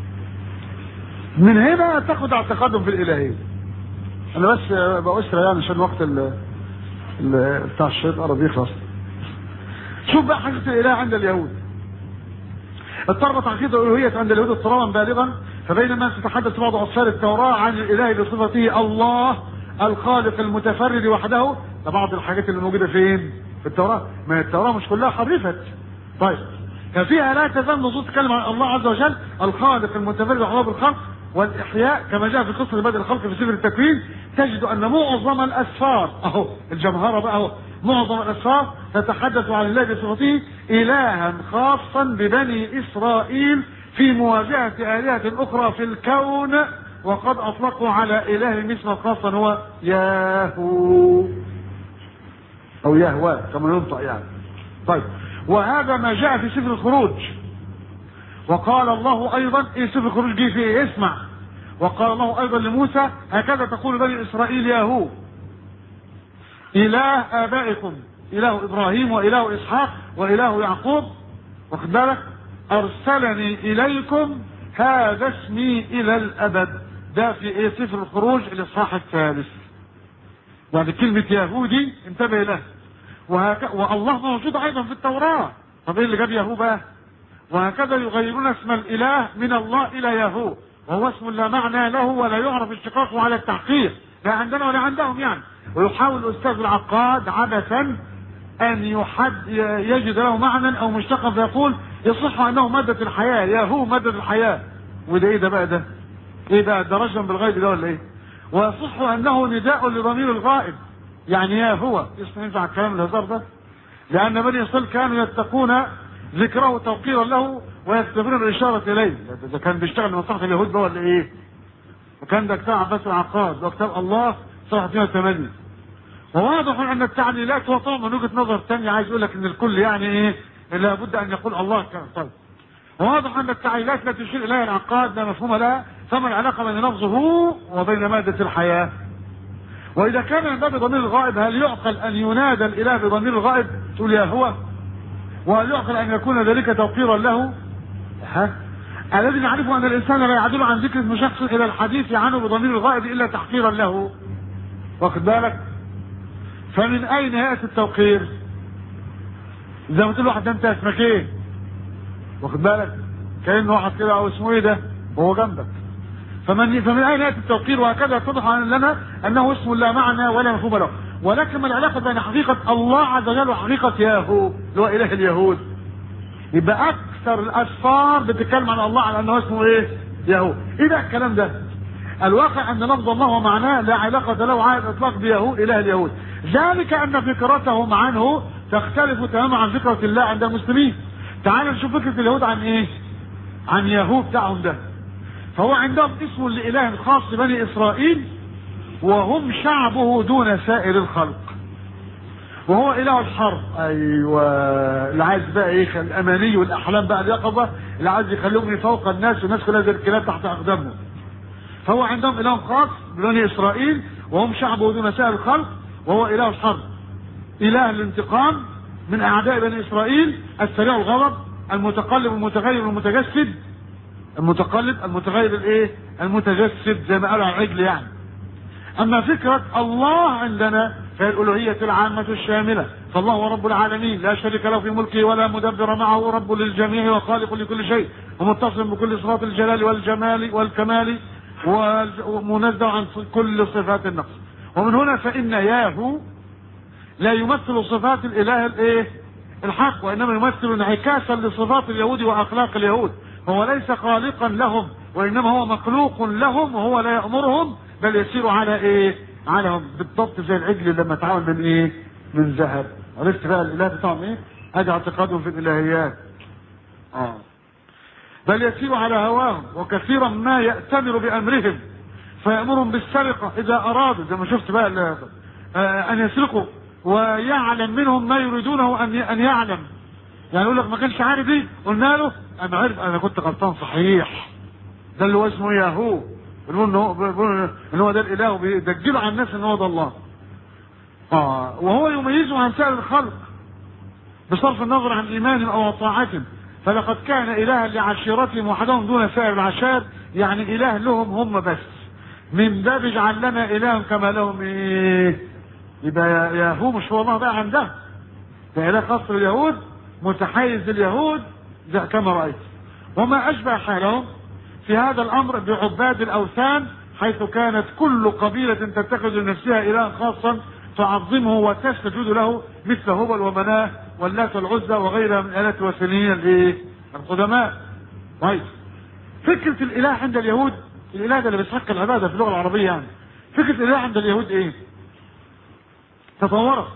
من هنا تاخد اعتقادهم في الالهيه انا بس بأسرة يعني عشان وقت ال ال- بتاع الشيط قرب يخلص شوف بقى حقيقة الإله عند اليهود اضطربت عقيدة الألوهية عند اليهود اضطرابا بالغا فبينما تتحدث بعض أصفار التوراة عن الإله بصفته الله الخالق المتفرد وحده ده بعض الحاجات اللي موجودة فين؟ في التوراة ما هي التوراة مش كلها حرفت طيب ففيها لا تزال نصوص تتكلم عن الله عز وجل الخالق المتفرد وحده بالخلق والإحياء كما جاء في قصة بدء الخلق في سفر التكوين تجد أن معظم الأسفار أهو الجمهرة بقى أهو معظم الأسفار تتحدث عن الله بصفته إلها خاصا ببني إسرائيل في مواجهة آلهة أخرى في الكون وقد أطلقوا على إله اسما خاصا هو ياهو أو يهوى كما ينطق يعني طيب وهذا ما جاء في سفر الخروج وقال الله ايضا ايه سفر الخروج جه فيه إيه؟ اسمع وقال الله ايضا لموسى هكذا تقول بني اسرائيل ياهو اله ابائكم اله ابراهيم واله اسحاق واله يعقوب واخد بالك ارسلني اليكم هذا اسمي الى الابد ده في ايه سفر الخروج الاصحاح الثالث يعني كلمة يهودي انتبه له وهك... والله موجود ايضا في التوراة طب ايه اللي جاب يهو بقى وهكذا يغيرون اسم الاله من الله الى يهو وهو اسم لا معنى له ولا يعرف اشتقاقه على التحقيق لا عندنا ولا عندهم يعني ويحاول الاستاذ العقاد عبثا ان يحد يجد له معنى او مشتقا فيقول يصح انه مادة الحياة يهو مادة الحياة وده ايه ده بقى ده ايه ده ده رجل بالغيب ده ولا ايه ويصح انه نداء لضمير الغائب يعني يا هو ينفع الكلام الهزار ده لان بني اسرائيل كانوا يتقون ذكره توقيرا له ويستمرون الاشاره اليه ده كان بيشتغل لمصلحه اليهود ده ولا ايه وكان ده كتاب عباس العقاد وكتاب الله صفحه 208 وواضح ان التعليلات هو طبعا من وجهه نظر ثانيه عايز يقول لك ان الكل يعني ايه لابد ان يقول الله كان طيب وواضح ان التعليلات لا تشير اليها العقاد لا مفهوم لها فما العلاقه بين لفظه وبين ماده الحياه واذا كان من باب ضمير الغائب هل يعقل ان ينادى الاله بضمير الغائب تقول يا هو وهل يعقل ان يكون ذلك توقيرا له ها الذي نعرفه ان الانسان لا يعدل عن ذكر اسم شخص الى الحديث عنه بضمير الغائب الا تحقيرا له واخد بالك فمن اين ياتي التوقير زي ما تقول واحد ده انت اسمك ايه واخد بالك كانه واحد كده او اسمه ايه ده وهو جنبك فمن فمن اين ياتي التوقير وهكذا يتضح لنا انه اسم لا معنى ولا مفهوم له ولكن ما العلاقه بين حقيقه الله عز وجل وحقيقه ياهو اللي هو اله اليهود يبقى اكثر الاسفار بتتكلم عن الله على انه اسمه ايه ياهو ايه ده الكلام ده الواقع ان لفظ الله ومعناه لا علاقة له على الاطلاق بيهود اله اليهود ذلك ان فكرتهم عنه تختلف تماما عن فكرة الله عند المسلمين تعال نشوف فكرة اليهود عن ايه عن يهود بتاعهم ده فهو عندهم اسم لإله خاص بني إسرائيل وهم شعبه دون سائر الخلق وهو إله الحرب أيوة اللي عايز بقى إيه الأماني والأحلام بقى اليقظة اللي عايز يخليهم فوق الناس والناس كلها زي الكلاب تحت أقدامهم فهو عندهم إله خاص بني إسرائيل وهم شعبه دون سائر الخلق وهو إله الحرب إله الانتقام من أعداء بني إسرائيل السريع الغضب المتقلب المتغير المتجسد المتقلب المتغير الايه المتجسد زي ما قالوا على العجل يعني اما فكرة الله عندنا فهي الالوهية العامة الشاملة فالله هو رب العالمين لا شريك له في ملكه ولا مدبر معه رب للجميع وخالق لكل شيء ومتصل بكل صفات الجلال والجمال والكمال ومنزه عن كل صفات النقص ومن هنا فإن ياهو لا يمثل صفات الاله الايه الحق وانما يمثل انعكاسا لصفات اليهود واخلاق اليهود هو ليس خالقا لهم وانما هو مخلوق لهم وهو لا يامرهم بل يسير على ايه على بالضبط زي العجل لما اتعمل من ايه من ذهب عرفت بقى الاله بتاعهم ايه ادي اعتقادهم في الالهيات اه بل يسير على هواهم وكثيرا ما يأتمر بأمرهم فيأمرهم بالسرقة إذا أرادوا زي ما شفت بقى آه أن يسرقوا ويعلم منهم ما يريدونه أن أن يعلم يعني يقول لك ما كانش عارف ايه قلنا له انا عارف انا كنت غلطان صحيح ده اللي هو اسمه ياهو بيقول ان هو بيقول ان هو ده الاله وبيدجلوا على الناس ان هو ده الله اه وهو يميزه عن سائر الخلق بصرف النظر عن ايمانهم او طاعتهم فلقد كان الها لعشيرتهم وحدهم دون سائر العشائر يعني اله لهم هم بس من باب اجعل لنا الها كما لهم ايه يبقى ياهو مش هو الله بقى عندهم ده اله خاص باليهود متحيز اليهود كما رأيت وما أشبه حالهم في هذا الأمر بعباد الأوثان حيث كانت كل قبيلة تتخذ لنفسها إلها خاصا تعظمه وتسجد له مثل هبل ومناه واللات والعزى وغيرها من آلات الوثنيين الايه؟ القدماء. طيب فكرة الإله عند اليهود الإله ده اللي بيستحق العبادة في اللغة العربية يعني. فكرة الإله عند اليهود إيه؟ تطورت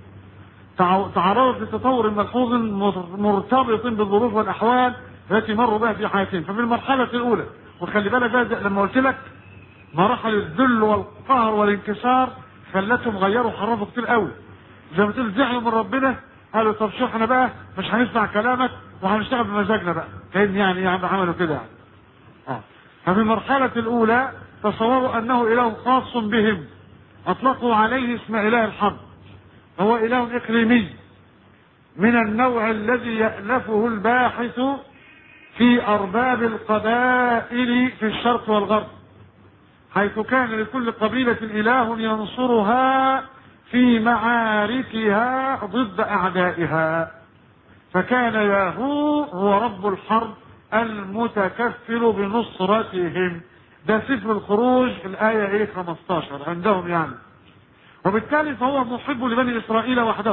تعرضت لتطور ملحوظ مرتبط بالظروف والاحوال التي مروا بها في حياتهم ففي المرحله الاولى وخلي بالك بقى لما قلت لك مراحل الذل والقهر والانكسار خلتهم غيروا حرفوا كتير قوي زي ما تقول زعلوا من ربنا قالوا طب شوف احنا بقى مش هنسمع كلامك وهنشتغل بمزاجنا بقى فاهم يعني يعني عملوا كده يعني اه ففي المرحله الاولى تصوروا انه اله خاص بهم اطلقوا عليه اسم اله الحرب هو إله إقليمي من النوع الذي يألفه الباحث في أرباب القبائل في الشرق والغرب حيث كان لكل قبيلة إله ينصرها في معاركها ضد أعدائها فكان ياهو هو رب الحرب المتكفل بنصرتهم ده سفر الخروج الآية إيه 15 عندهم يعني وبالتالي فهو محب لبني اسرائيل وحده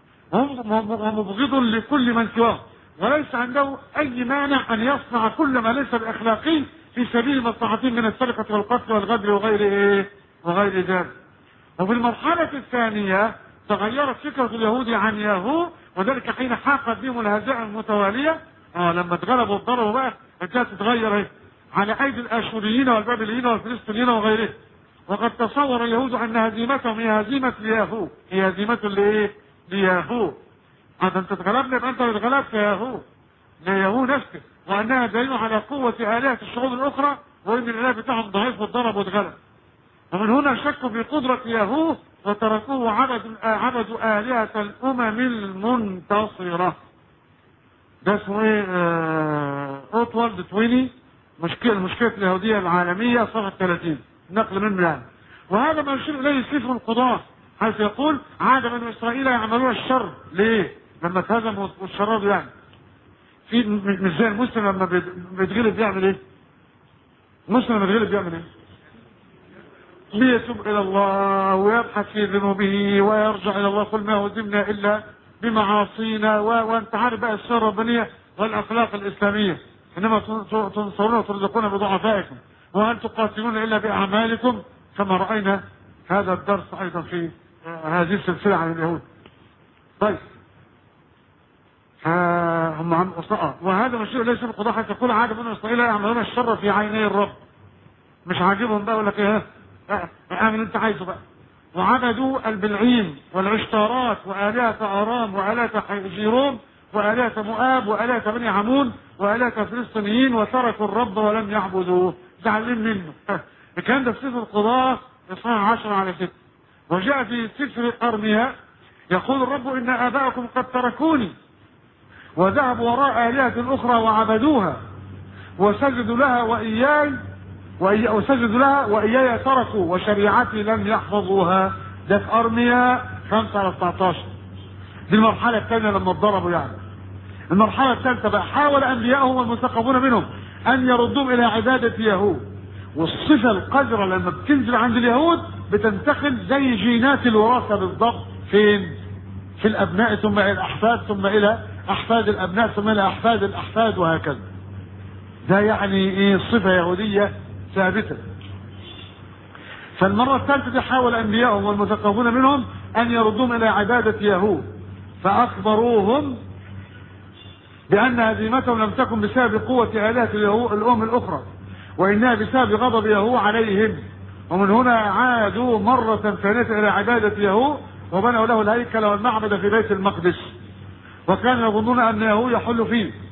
ومبغض لكل من سواه وليس عنده اي مانع ان يصنع كل ما ليس باخلاقي في سبيل مصلحتهم من السرقه والقتل والغدر وغير ايه وغير ذلك وفي المرحله الثانيه تغيرت فكره اليهود عن ياهو وذلك حين حاقت بهم الهزائم المتواليه اه لما اتغلبوا واتضربوا بقى ابتدت تتغير ايه على ايدي الاشوريين والبابليين والفلسطينيين وغيرهم وقد تصور اليهود ان هزيمتهم هي هزيمه لياهو هي هزيمه لايه؟ لياهو هذا انت اتغلبنا يبقى انت اللي اتغلبت يا ياهو لياهو نفسه وانها دليل على قوه الهه الشعوب الاخرى وان الاله بتاعهم ضعيف واتضرب واتغلب ومن هنا شكوا في قدرة ياهو وتركوه عبدوا عبدوا آلهة الأمم المنتصرة. ده اسمه ايه؟ اوتوالد تويني مشكلة المشكلة اليهودية العالمية صفحة 30. نقل منه يعني وهذا ما يشير اليه سفر القضاة حيث يقول عاد بنو اسرائيل يعملون الشر ليه؟ لما اتهزموا والشراب يعني في مش زي المسلم لما بيتغلب بيعمل ايه؟ المسلم لما بيتغلب بيعمل ايه؟ ليتوب الى الله ويبحث في ذنوبه ويرجع الى الله قل ما هزمنا الا بمعاصينا و... وانت عارف بقى السيره الربانيه والاخلاق الاسلاميه انما تنصرون وترزقون بضعفائكم وهل تقاتلون إلا بأعمالكم كما رأينا هذا الدرس أيضا في هذه السلسلة عن اليهود طيب هم عن أصلاء وهذا مشروع ليس القضاء حتى كل عادة من إسرائيل يعملون الشر في عيني الرب مش عاجبهم بقى ولا ايه اعمل انت عايزه بقى وعبدوا البلعيم والعشتارات وآلهة أرام وآلهة جيروم وآلهة مؤاب وآلهة بني عمون وآلهة فلسطينيين وتركوا الرب ولم يعبدوه زعلين منه الكلام ده في سفر القضاء إصحاح 10 على 6 وجاء في سفر أرميا يقول الرب إن آباءكم قد تركوني وذهبوا وراء آلهة أخرى وعبدوها وسجدوا لها وإياي وإي- وسجدوا لها وإياي تركوا وشريعتي لم يحفظوها ده في أرميا 5 على 19 دي المرحلة الثانية لما اتضربوا يعني المرحلة الثالثة بقى حاول أنبيائهم والمثقفون منهم أن يردوهم إلى عبادة يهود والصفة القذرة لما بتنزل عند اليهود بتنتقل زي جينات الوراثة بالضبط فين؟ في الأبناء ثم إلى الأحفاد ثم إلى أحفاد الأبناء ثم إلى أحفاد الأحفاد وهكذا ده يعني إيه صفة يهودية ثابتة فالمرة الثالثة دي حاول أنبيائهم والمثقفون منهم أن يردوهم إلى عبادة يهود فأخبروهم بأن هزيمتهم لم تكن بسبب قوة آلهة اليهود الأم الأخرى وإنها بسبب غضب يهوه عليهم ومن هنا عادوا مرة ثانية إلى عبادة يهوه وبنوا له الهيكل والمعبد في بيت المقدس وكانوا يظنون أن يهوه يحل فيه